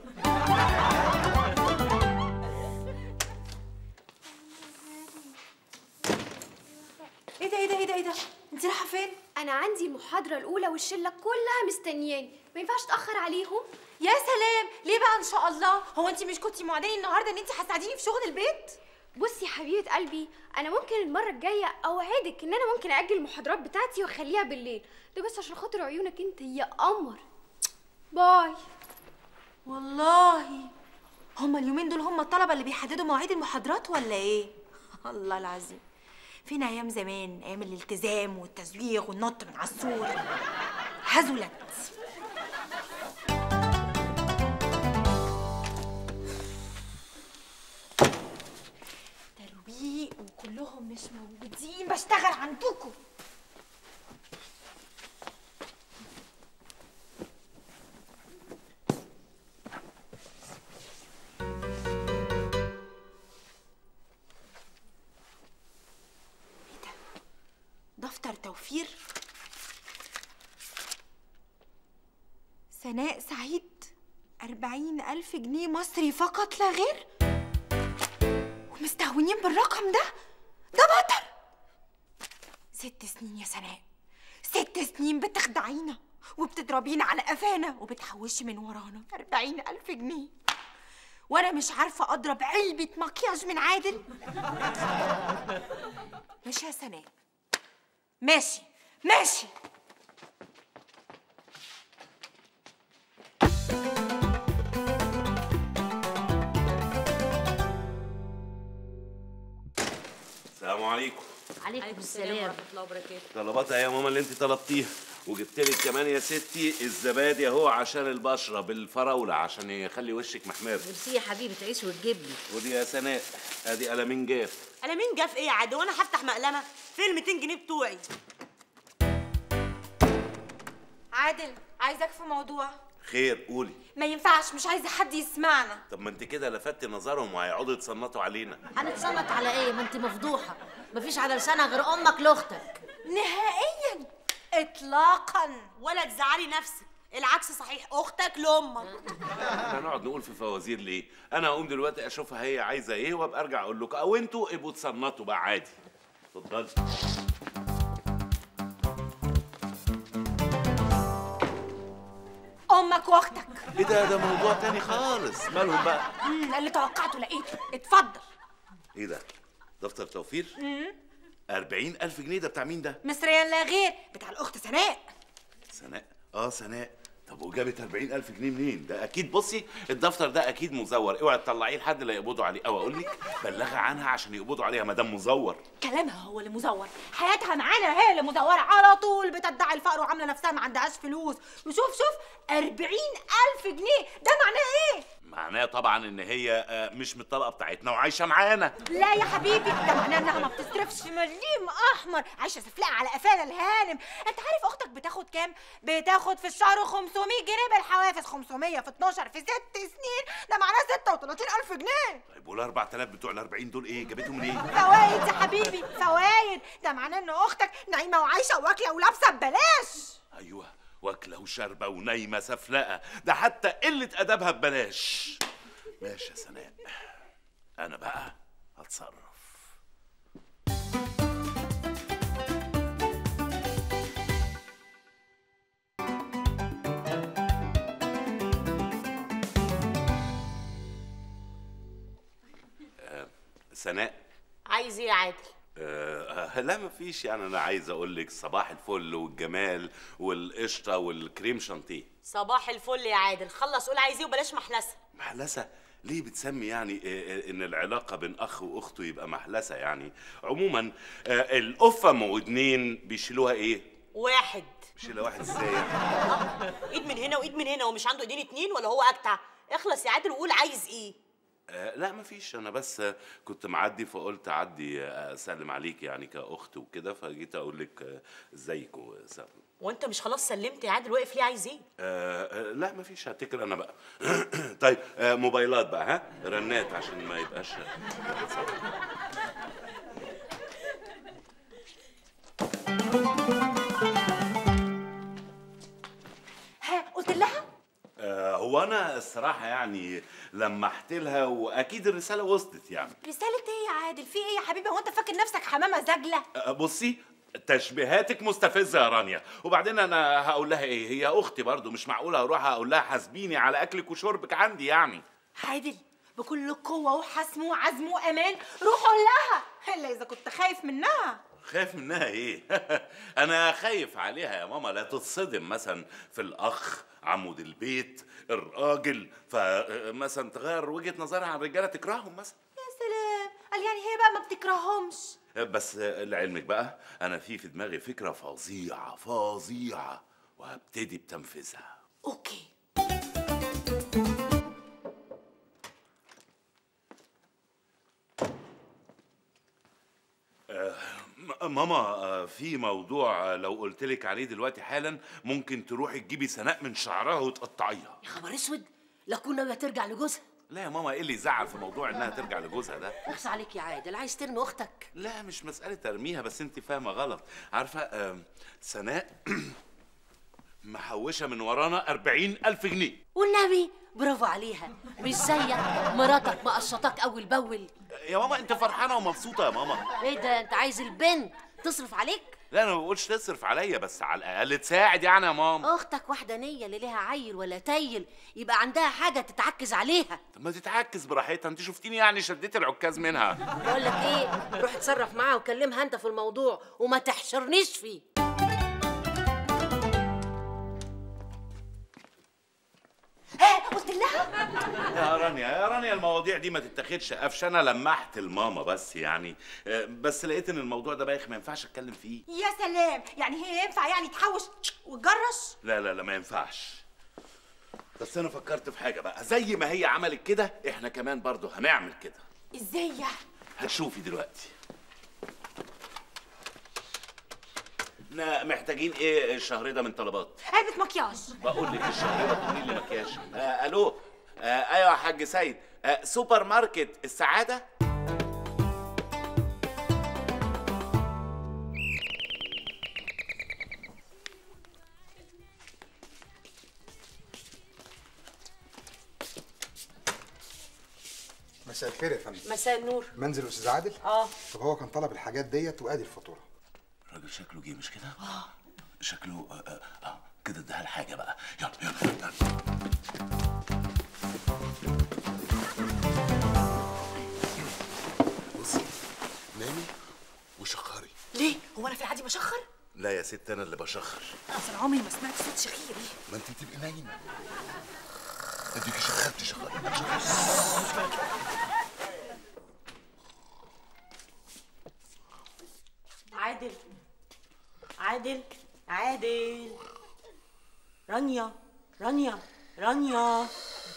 ايه ده ايه ده ايه ده ايه ده انت رايحه فين انا عندي المحاضره الاولى والشله كلها مستنياني ما ينفعش اتاخر عليهم يا سلام ليه بقى ان شاء الله هو انت مش كنتي موعداني النهارده ان انت هتساعديني في شغل البيت بصي يا حبيبه قلبي انا ممكن المره الجايه اوعدك ان انا ممكن اجل المحاضرات بتاعتي واخليها بالليل ده بس عشان خاطر عيونك انت يا قمر باي والله هما اليومين دول هما الطلبه اللي بيحددوا مواعيد المحاضرات ولا ايه الله العظيم فين ايام زمان ايام الالتزام والتزويغ والنط من على السور هزلت ترويق وكلهم مش موجودين بشتغل عندكم دفتر توفير سناء سعيد أربعين ألف جنيه مصري فقط لا غير ومستهونين بالرقم ده ده بطل ست سنين يا سناء ست سنين بتخدعينا وبتضربينا على قفانا وبتحوشي من ورانا أربعين ألف جنيه وأنا مش عارفة أضرب علبة مكياج من عادل ماشي يا سناء ماشي ماشي السلام عليكم عليكم السلام ورحمه الله وبركاته طلباتها يا ماما اللي انت طلبتيها وجبت لك كمان يا ستي الزبادي اهو عشان البشره بالفراوله عشان يخلي وشك محمر ميرسي يا حبيبي تعيش وتجيب لي ودي يا سناء ادي قلمين جاف انا مين جاف ايه يا عادي وانا هفتح مقلمه فين ال 200 جنيه بتوعي عادل عايزك في موضوع خير قولي ما ينفعش مش عايزه حد يسمعنا طب ما انت كده لفتت نظرهم وهيقعدوا يتصنطوا علينا هنتصنت على ايه ما انت مفضوحه مفيش على لسانها غير امك لاختك نهائيا اطلاقا ولا تزعلي نفسك العكس صحيح اختك لامك احنا هنقعد نقول في فوازير ليه انا هقوم دلوقتي اشوفها هي عايزه ايه وابقى ارجع اقول لكم او انتوا ابقوا تصنطوا بقى عادي اتفضلي امك واختك ايه ده ده موضوع تاني خالص مالهم بقى مم، اللي توقعته لقيته اتفضل ايه ده دفتر توفير مم، أربعين ألف جنيه ده بتاع مين ده مصريا لا غير بتاع الاخت سناء سناء اه سناء طب وجابت 40 ألف جنيه منين؟ ده أكيد بصي الدفتر ده أكيد مزور، اوعي تطلعيه لحد لا يقبضوا عليه، أو أقول لك بلغي عنها عشان يقبضوا عليها ما دام مزور. كلامها هو اللي مزور حياتها معانا هي اللي مزورة على طول بتدعي الفقر وعاملة نفسها ما عندهاش فلوس وشوف شوف أربعين ألف جنيه ده معناه إيه؟ معناه طبعا إن هي آه، مش من الطبقة بتاعتنا وعايشة معانا. لا يا حبيبي ده معناه انها ما بتصرفش مليم احمر عايشه سفلقه على قفانا الهانم انت عارف اختك بتاخد كام بتاخد في الشهر 500 جنيه بالحوافز 500 في 12 في 6 سنين ده معناه 36000 جنيه طيب وال 4000 بتوع ال 40 دول إيه؟ جابتهم منين؟ فوايد يا حبيبي فوايد ده معناه ان اختك نايمه وعايشه واكله ولابسه ببلاش أيوه واكلة وشاربة ونايمة سفلقة، ده حتى قلة أدبها ببلاش. ماشي يا سناء. أنا بقى هتصرف. آه، سناء عايز ايه يا عادل آه لا مفيش يعني انا عايز اقول لك صباح الفل والجمال والقشطه والكريم شانتيه صباح الفل يا عادل خلص قول عايز ايه وبلاش محلسه محلسه ليه بتسمي يعني آه، آه، ان العلاقه بين اخ واخته يبقى محلسه يعني عموما آه، القفه ام ودنين بيشيلوها ايه واحد بيشيلها واحد ازاي ايد من هنا وايد من هنا ومش عنده ايدين اتنين ولا هو اجدع اخلص يا عادل وقول عايز ايه آه، لا مفيش انا بس آه، كنت معدي فقلت اعدي آه، اسلم عليك يعني كاخت وكده فجيت اقول لك آه، ازيك وسلام وانت مش خلاص سلمت يا عادل واقف ليه عايز ايه آه آه، لا مفيش هتكل انا بقى طيب آه موبايلات بقى ها رنات عشان ما يبقاش ها قلت لها آه هو انا الصراحه يعني لمحت لها واكيد الرساله وصلت يعني رساله ايه يا عادل في ايه يا حبيبي هو انت فاكر نفسك حمامه زجله آه بصي تشبيهاتك مستفزه يا رانيا وبعدين انا هقول لها ايه هي اختي برضو مش معقوله اروح اقول لها حاسبيني على اكلك وشربك عندي يعني عادل بكل قوه وحسم وعزم وامان روح قول لها الا اذا كنت خايف منها خايف منها ايه انا خايف عليها يا ماما لا تتصدم مثلا في الاخ عمود البيت الراجل فمثلا تغير وجهه نظرها عن الرجاله تكرههم مثلا يا سلام قال يعني هي بقى ما بتكرههمش بس لعلمك بقى انا في في دماغي فكره فظيعه فظيعه وهبتدي بتنفيذها اوكي م- ماما آه، في موضوع آه، لو قلت لك عليه دلوقتي حالا ممكن تروحي تجيبي سناء من شعرها وتقطعيها يا خبر اسود لا كنا ناويه ترجع لجوزها لا يا ماما ايه اللي يزعل في موضوع انها ترجع لجوزها ده اخس عليك يا عادل عايز ترمي اختك لا مش مسألة ترميها بس انت فاهمة غلط عارفة آم، سناء محوشة من ورانا أربعين ألف جنيه والنبي برافو عليها مش زيك مراتك مقشطاك اول باول يا ماما انت فرحانة ومبسوطة يا ماما ايه ده انت عايز البنت تصرف عليك لا انا ما بقولش تصرف عليا بس على الاقل تساعد يعني يا ماما اختك واحده نيه اللي ليها عيل ولا تايل يبقى عندها حاجه تتعكز عليها طب ما تتعكس براحتها انت شفتيني يعني شديت العكاز منها بقول لك ايه روح اتصرف معاها وكلمها انت في الموضوع وما تحشرنيش فيه قلت لها يا رانيا يا رانيا المواضيع دي ما تتاخدش قفش انا لمحت الماما بس يعني آه، بس لقيت ان الموضوع ده بايخ ما ينفعش اتكلم فيه يا سلام يعني هي ينفع يعني تحوش وتجرش لا لا لا ما ينفعش بس انا فكرت في حاجه بقى زي ما هي عملت كده احنا كمان برضو هنعمل كده ازاي يعني هتشوفي دلوقتي احنا محتاجين ايه الشهر ده من طلبات علبة مكياج بقول لك الشهر ده تقولي لي مكياج آه الو آه ايوه يا حاج سيد آه سوبر ماركت السعاده مساء الخير يا فندم مساء النور منزل استاذ عادل اه طب هو كان طلب الحاجات ديت وادي الفاتوره الراجل شكله جه مش كده شكله آه آه آه كده اديها الحاجه بقى يلا يلا بصي نامي وشخري ليه هو انا في العادي بشخر لا يا ست انا اللي بشخر اصل عمري ما سمعت صوت شخير ما انت تبقي نايمه اديكي شخرت شخري عادل عادل عادل رانيا رانيا رانيا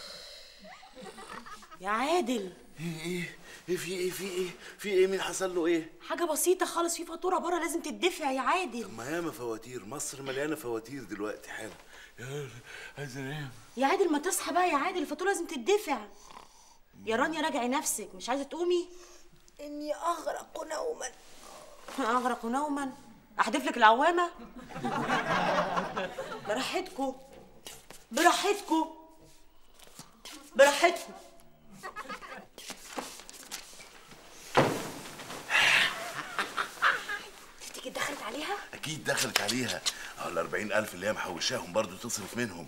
يا عادل ايه ايه ايه في ايه في ايه في ايه مين حصل له ايه حاجة بسيطة خالص في فاتورة بره لازم تدفع يا عادل ما ياما فواتير مصر مليانه فواتير دلوقتي حالا يا عايز انام يا عادل ما تصحى بقى يا عادل الفاتورة لازم تدفع يا رانيا راجعي نفسك مش عايزة تقومي إني أغرق نوما أغرق نوما أحدف لك العوامة براحتكم براحتكم براحتكم تفتكر دخلت عليها اكيد دخلت عليها اه ال 40000 اللي هي محوشاهم برضو تصرف منهم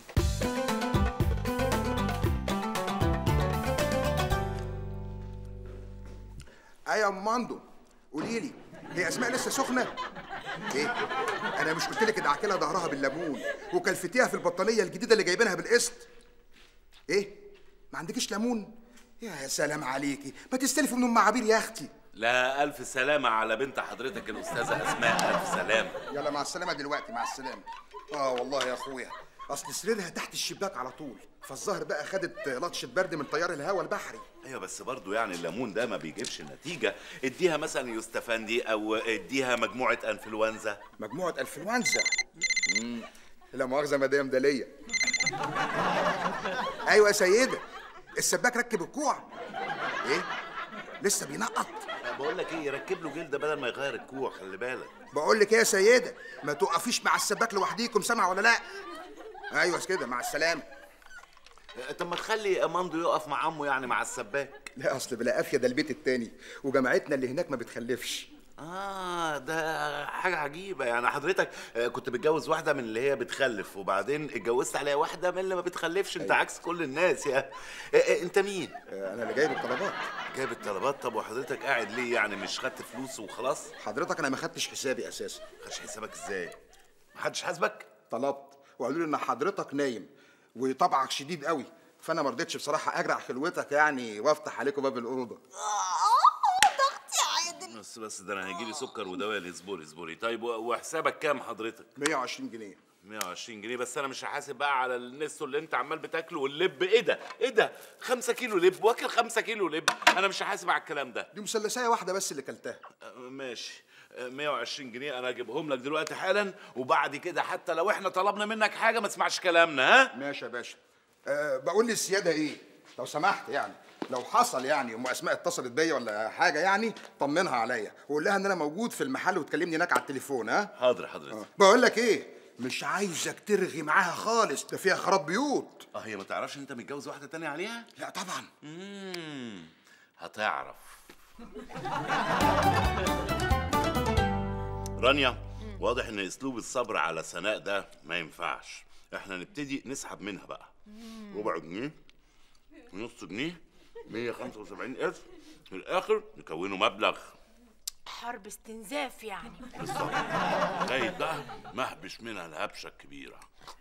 ايوه يا ام ماندو قولي لي هي اسماء لسه سخنه ايه انا مش قلت لك ادعكي لها ظهرها بالليمون وكلفتيها في البطانيه الجديده اللي جايبينها بالقسط ايه ما عندكيش ليمون يا سلام عليكي ما تستلفي من ام عبير يا اختي لا الف سلامه على بنت حضرتك الاستاذه اسماء الف سلامه يلا مع السلامه دلوقتي مع السلامه اه والله يا اخويا اصل سريرها تحت الشباك على طول فالظاهر بقى خدت لطشه برد من تيار الهواء البحري ايوه بس برضو يعني الليمون ده ما بيجيبش نتيجه اديها مثلا يوستفندي او اديها مجموعه انفلونزا مجموعه انفلونزا مم. لا مؤاخذه مدام داليه ايوه يا سيده السباك ركب الكوع ايه لسه بينقط بقول لك ايه يركب له جلده بدل ما يغير الكوع خلي بالك بقول لك ايه يا سيده ما توقفيش مع السباك لوحديكم سامع ولا لا ايوه كده مع السلامه طب ما تخلي ماندو يقف مع عمه يعني مع السباك لا اصل بلا قافيه ده البيت التاني وجامعتنا اللي هناك ما بتخلفش اه ده حاجه عجيبه يعني حضرتك آه، كنت بتجوز واحده من اللي هي بتخلف وبعدين اتجوزت عليها واحده من اللي ما بتخلفش انت عكس كل الناس يا آه، آه، انت مين انا اللي جايب الطلبات جايب الطلبات طب وحضرتك قاعد ليه يعني مش خدت فلوس وخلاص حضرتك انا ما خدتش حسابي اساسا خدش حسابك ازاي محدش حاسبك طلبت وقالوا لي ان حضرتك نايم وطبعك شديد قوي فانا ما رضيتش بصراحه اجرع خلوتك يعني وافتح عليكم باب الاوضه اه ده بس بس ده انا هيجي لي سكر ودواء اصبري اصبري طيب و- وحسابك كام حضرتك 120 جنيه 120 جنيه بس انا مش هحاسب بقى على النستو اللي انت عمال بتاكله واللب ايه ده ايه ده 5 كيلو لب واكل 5 كيلو لب انا مش هحاسب على الكلام ده دي مثلثايه واحده بس اللي كلتها أه، ماشي أه، 120 جنيه انا اجيبهم لك دلوقتي حالا وبعد كده حتى لو احنا طلبنا منك حاجه ما تسمعش كلامنا ها ماشي يا باشا أه بقول للسياده ايه لو سمحت يعني لو حصل يعني ام اسماء اتصلت بيا ولا حاجه يعني طمنها عليا وقول لها ان انا موجود في المحل وتكلمني هناك على التليفون ها حاضر حضرتك بقول لك ايه مش عايزك ترغي معاها خالص ده فيها خراب بيوت اه هي ما تعرفش انت متجوز واحده تانية عليها لا طبعا امم هتعرف رانيا واضح ان اسلوب الصبر على سناء ده ما ينفعش احنا نبتدي نسحب منها بقى ربع جنيه نص جنيه 175 قرش في الاخر نكونوا مبلغ حرب استنزاف يعني بالظبط لغايه بقى ما اهبش منها الهبشه الكبيره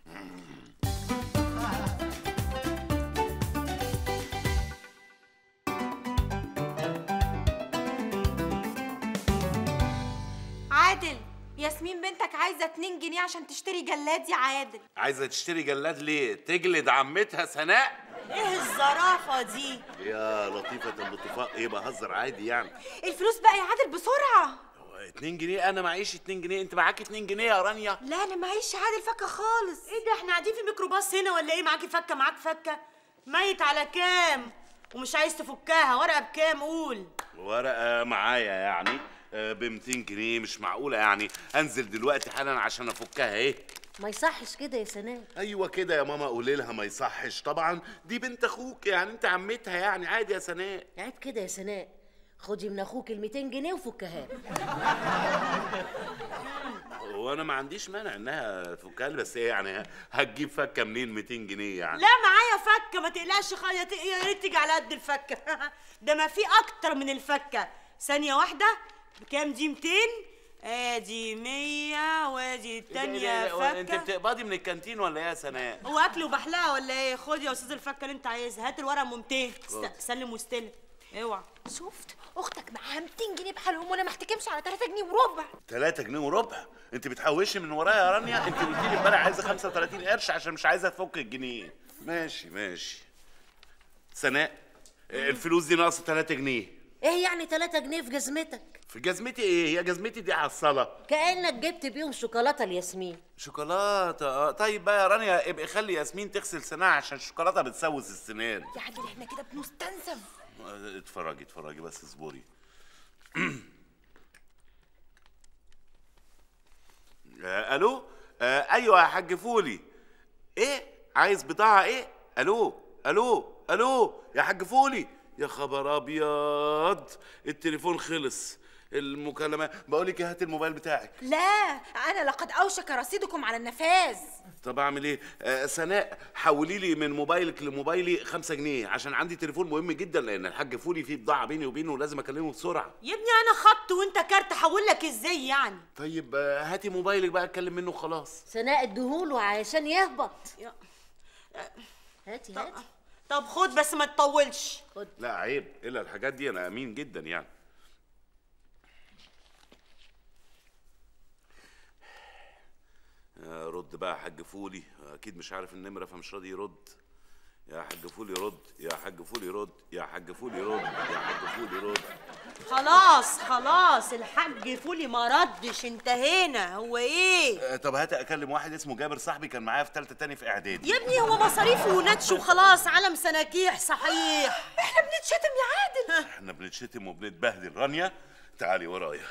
عادل ياسمين بنتك عايزه 2 جنيه عشان تشتري جلاد يا عادل عايزه تشتري جلاد ليه تجلد عمتها سناء ايه الزرافه دي يا لطيفه اللطفاء ايه بهزر عادي يعني الفلوس بقى يا عادل بسرعه 2 جنيه انا معيش 2 جنيه انت معاكي 2 جنيه يا رانيا لا انا معيش عادل فكه خالص ايه ده احنا قاعدين في ميكروباص هنا ولا ايه معاكي فكه معاك فكه ميت على كام ومش عايز تفكها ورقه بكام قول ورقه معايا يعني ب 200 جنيه مش معقوله يعني انزل دلوقتي حالا عشان افكها ايه ما يصحش كده يا سناء ايوه كده يا ماما قولي لها ما يصحش طبعا دي بنت اخوك يعني انت عمتها يعني عادي يا سناء عيب كده يا سناء خدي من اخوك ال 200 جنيه وفكها وانا ما عنديش مانع انها تفكها لي بس ايه يعني هتجيب فكه منين 200 جنيه يعني لا معايا فكه ما تقلقش خالص يا ت- يا ريت تيجي على قد الفكه ده ما في اكتر من الفكه ثانيه واحده بكام دي 200 ادي 100 وادي التانية انت فكه بتقبضي من الكانتين ولا ايه يا سناء هو اكل وبحلقه ولا ايه خد يا استاذ الفكه اللي انت عايزها هات الورقه ام 200 خد. است- سلم واستلم اوعى شفت اختك معاها 200 جنيه بحالهم وانا ما احتكمش على 3 جنيه وربع 3 جنيه وربع انت بتحوشي من ورايا يا رانيا انت قلت لي امبارح عايزه 35 قرش عشان مش عايزه تفك الجنيه ماشي ماشي سناء الفلوس دي ناقصه 3 جنيه ايه يعني 3 جنيه في جزمتك في جزمتي ايه هي جزمتي دي على الصلاه كانك جبت بيهم شوكولاته لياسمين شوكولاته اه طيب بقى يا رانيا ابقي خلي ياسمين تغسل سنانها عشان الشوكولاته بتسوس السنان يا عادل احنا كده بنستنزف اه، اتفرجي اتفرجي بس اصبري آه، الو آه، ايوه يا حاج فولي ايه عايز بضاعه ايه الو الو الو يا حاج فولي يا خبر ابيض التليفون خلص المكالمه بقول لك هات الموبايل بتاعك لا انا لقد اوشك رصيدكم على النفاذ طب اعمل ايه آه سناء حولي لي من موبايلك لموبايلي خمسة جنيه عشان عندي تليفون مهم جدا لان الحاج فولي فيه بضاعه بيني وبينه ولازم اكلمه بسرعه يا ابني انا خط وانت كارت هقول لك ازاي يعني طيب آه هاتي موبايلك بقى اتكلم منه خلاص سناء اديهوله عشان يهبط يا- هاتي هاتي طب خد بس ما تطولش لا عيب الا الحاجات دي انا امين جدا يعني آه، رد بقى يا حاج فولي اكيد مش عارف النمره فمش راضي يرد يا حاج فولي رد يا حاج فولي رد يا حاج فولي رد يا حاج فولي رد خلاص خلاص الحاج فولي ما ردش انتهينا هو ايه آه، طب هات اكلم واحد اسمه جابر صاحبي كان معايا في ثالثه تاني في اعدادي يا ابني هو مصاريفه ونتش وخلاص علم سناكيح صحيح احنا بنتشتم يا عادل احنا بنتشتم وبنتبهدل رانيا تعالي ورايا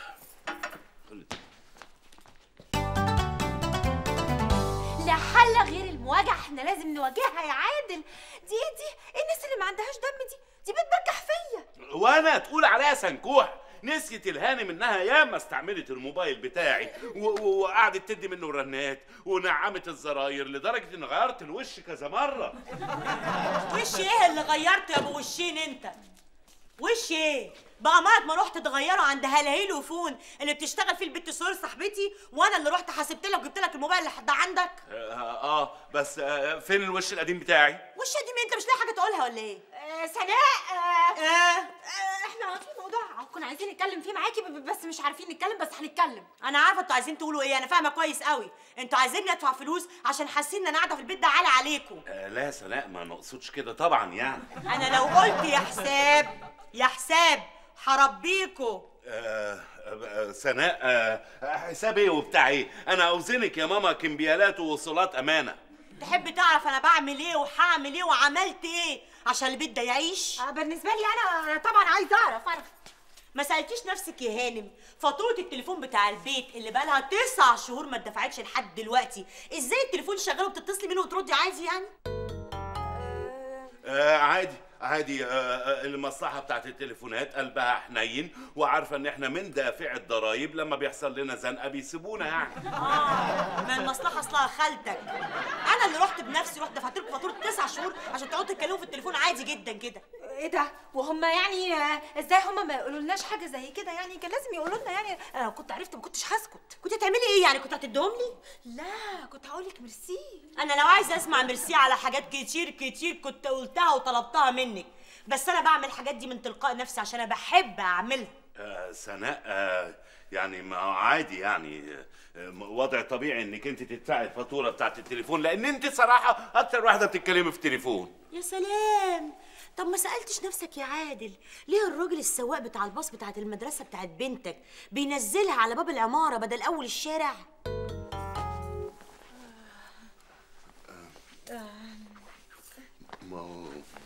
لا حل غير المواجهه احنا لازم نواجهها يا عادل دي دي إيه الناس اللي ما عندهاش دم دي دي بتبجح فيا وانا تقول عليها سنكوح نسيت الهانم انها ياما استعملت الموبايل بتاعي و- و- وقعدت تدي منه رنات ونعمت الزراير لدرجه ان غيرت الوش كذا مره وش ايه اللي غيرته يا ابو وشين انت وش ايه بقى مرات ما رحت تغيره عند هلاهيل وفون اللي بتشتغل فيه البت سهير صاحبتي وانا اللي رحت حاسبت لك وجبت لك الموبايل اللي ده عندك اه, آه بس آه فين الوش القديم بتاعي وش دي مين انت مش لاقي حاجه تقولها ولا ايه آه سناء آه آه. آه احنا في موضوع كنا عايزين نتكلم فيه معاكي ب- بس مش عارفين نتكلم بس هنتكلم انا عارفه انتوا عايزين تقولوا ايه انا فاهمه كويس قوي انتوا عايزيني ادفع فلوس عشان حاسين ان انا قاعده في البيت ده عالي عليكم آه لا يا سناء ما نقصدش كده طبعا يعني انا لو قلت يا حساب يا حساب هربيكوا آه آه، سناء آه حساب ايه وبتاع ايه انا اوزنك يا ماما كمبيالات ووصولات امانه تحب تعرف انا بعمل ايه وهعمل ايه وعملت ايه عشان البيت ده يعيش بالنسبه لي انا انا طبعا عايزه اعرف اعرف ما سالتيش نفسك يا هانم فاتوره التليفون بتاع البيت اللي بقالها تسع شهور ما اتدفعتش لحد دلوقتي ازاي التليفون شغال وبتتصلي منه وتردي عادي يعني آه عادي عادي آه آه، المصلحة بتاعت التليفونات قلبها حنين وعارفة ان احنا من دافع الضرايب لما بيحصل لنا زنقة بيسيبونا يعني اه ما المصلحه اصلها خالتك انا اللي رحت بنفسي رحت دفعت لكم فاتوره تسع شهور عشان تقعدوا تتكلموا في التليفون عادي جدا كده ايه ده وهم يعني آه، ازاي هم ما يقولولناش حاجه زي كده يعني كان لازم يقولوا لنا يعني انا لو كنت عرفت ما كنتش هسكت كنت هتعملي ايه يعني كنت هتديهم لي لا كنت هقول لك ميرسي انا لو عايزه اسمع ميرسي على حاجات كتير كتير كنت قلتها وطلبتها منك بس انا بعمل الحاجات دي من تلقاء نفسي عشان انا بحب اعملها آه سناء آه يعني ما هو عادي يعني آه وضع طبيعي انك انت تدفعي الفاتورة بتاعت التليفون لان انت صراحة اكتر واحدة بتتكلمي في التليفون يا سلام طب ما سألتش نفسك يا عادل ليه الراجل السواق بتاع الباص بتاعت المدرسة بتاعت بنتك بينزلها على باب العمارة بدل أول الشارع؟ ما هو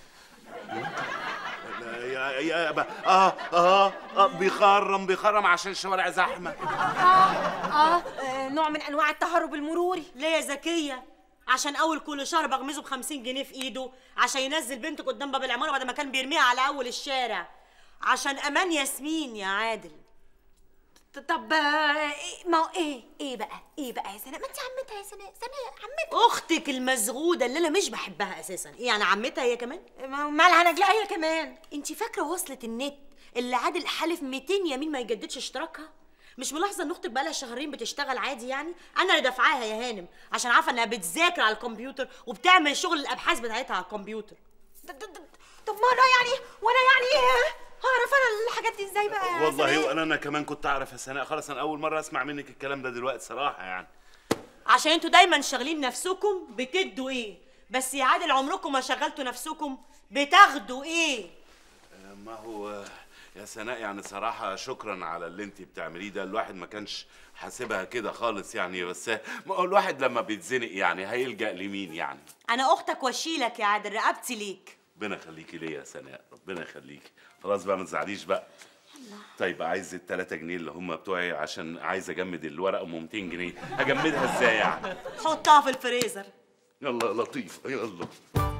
لا، يا يا ب- اه اه اه بيخرم بيخرم عشان الشوارع زحمة اه آه، نوع من انواع التهرب المروري ليه يا زكية؟ عشان أول كل شهر بغمزه ب 50 جنيه في إيده عشان ينزل بنتك قدام باب العمارة بدل ما كان بيرميها على أول الشارع عشان أمان ياسمين يا عادل طب آه، إيه- ما هو ايه ايه بقى ايه بقى يا سناء ما انت عمتها يا سناء سناء عمتها أختك المزغودة اللي أنا مش بحبها أساسا إيه يعني عمتها هي كمان؟ مالها نجلاء هي كمان انت فاكره وصلت النت اللي عادل حالف 200 يمين ما يجددش اشتراكها مش ملاحظه ان اختك بقالها شهرين بتشتغل عادي يعني انا اللي دافعاها يا هانم عشان عارفه انها بتذاكر على الكمبيوتر وبتعمل شغل الابحاث بتاعتها على الكمبيوتر طب ما انا يعني وانا يعني آه، هعرف انا الحاجات دي ازاي بقى يا والله سناء؟ وانا انا كمان كنت اعرف يا سناء خلاص انا اول مرة اسمع منك الكلام ده دلوقتي صراحة يعني عشان انتوا دايما شاغلين نفسكم بتدوا ايه بس يا عادل عمركم ما شغلتوا نفسكم بتاخدوا ايه آه، ما هو يا سناء يعني صراحة شكرا على اللي انت بتعمليه ده الواحد ما كانش حاسبها كده خالص يعني بس ما هو الواحد لما بيتزنق يعني هيلجأ لمين يعني انا اختك واشيلك يا عادل رقبتي ليك ربنا يخليكي ليا يا سناء ربنا يخليكي خلاص بقى ما تزعليش بقى طيب عايز ال 3 جنيه اللي هم بتوعي عشان عايز اجمد الورقه ام 200 جنيه هجمدها ازاي يعني حطها في الفريزر يلا يا لطيفه يلا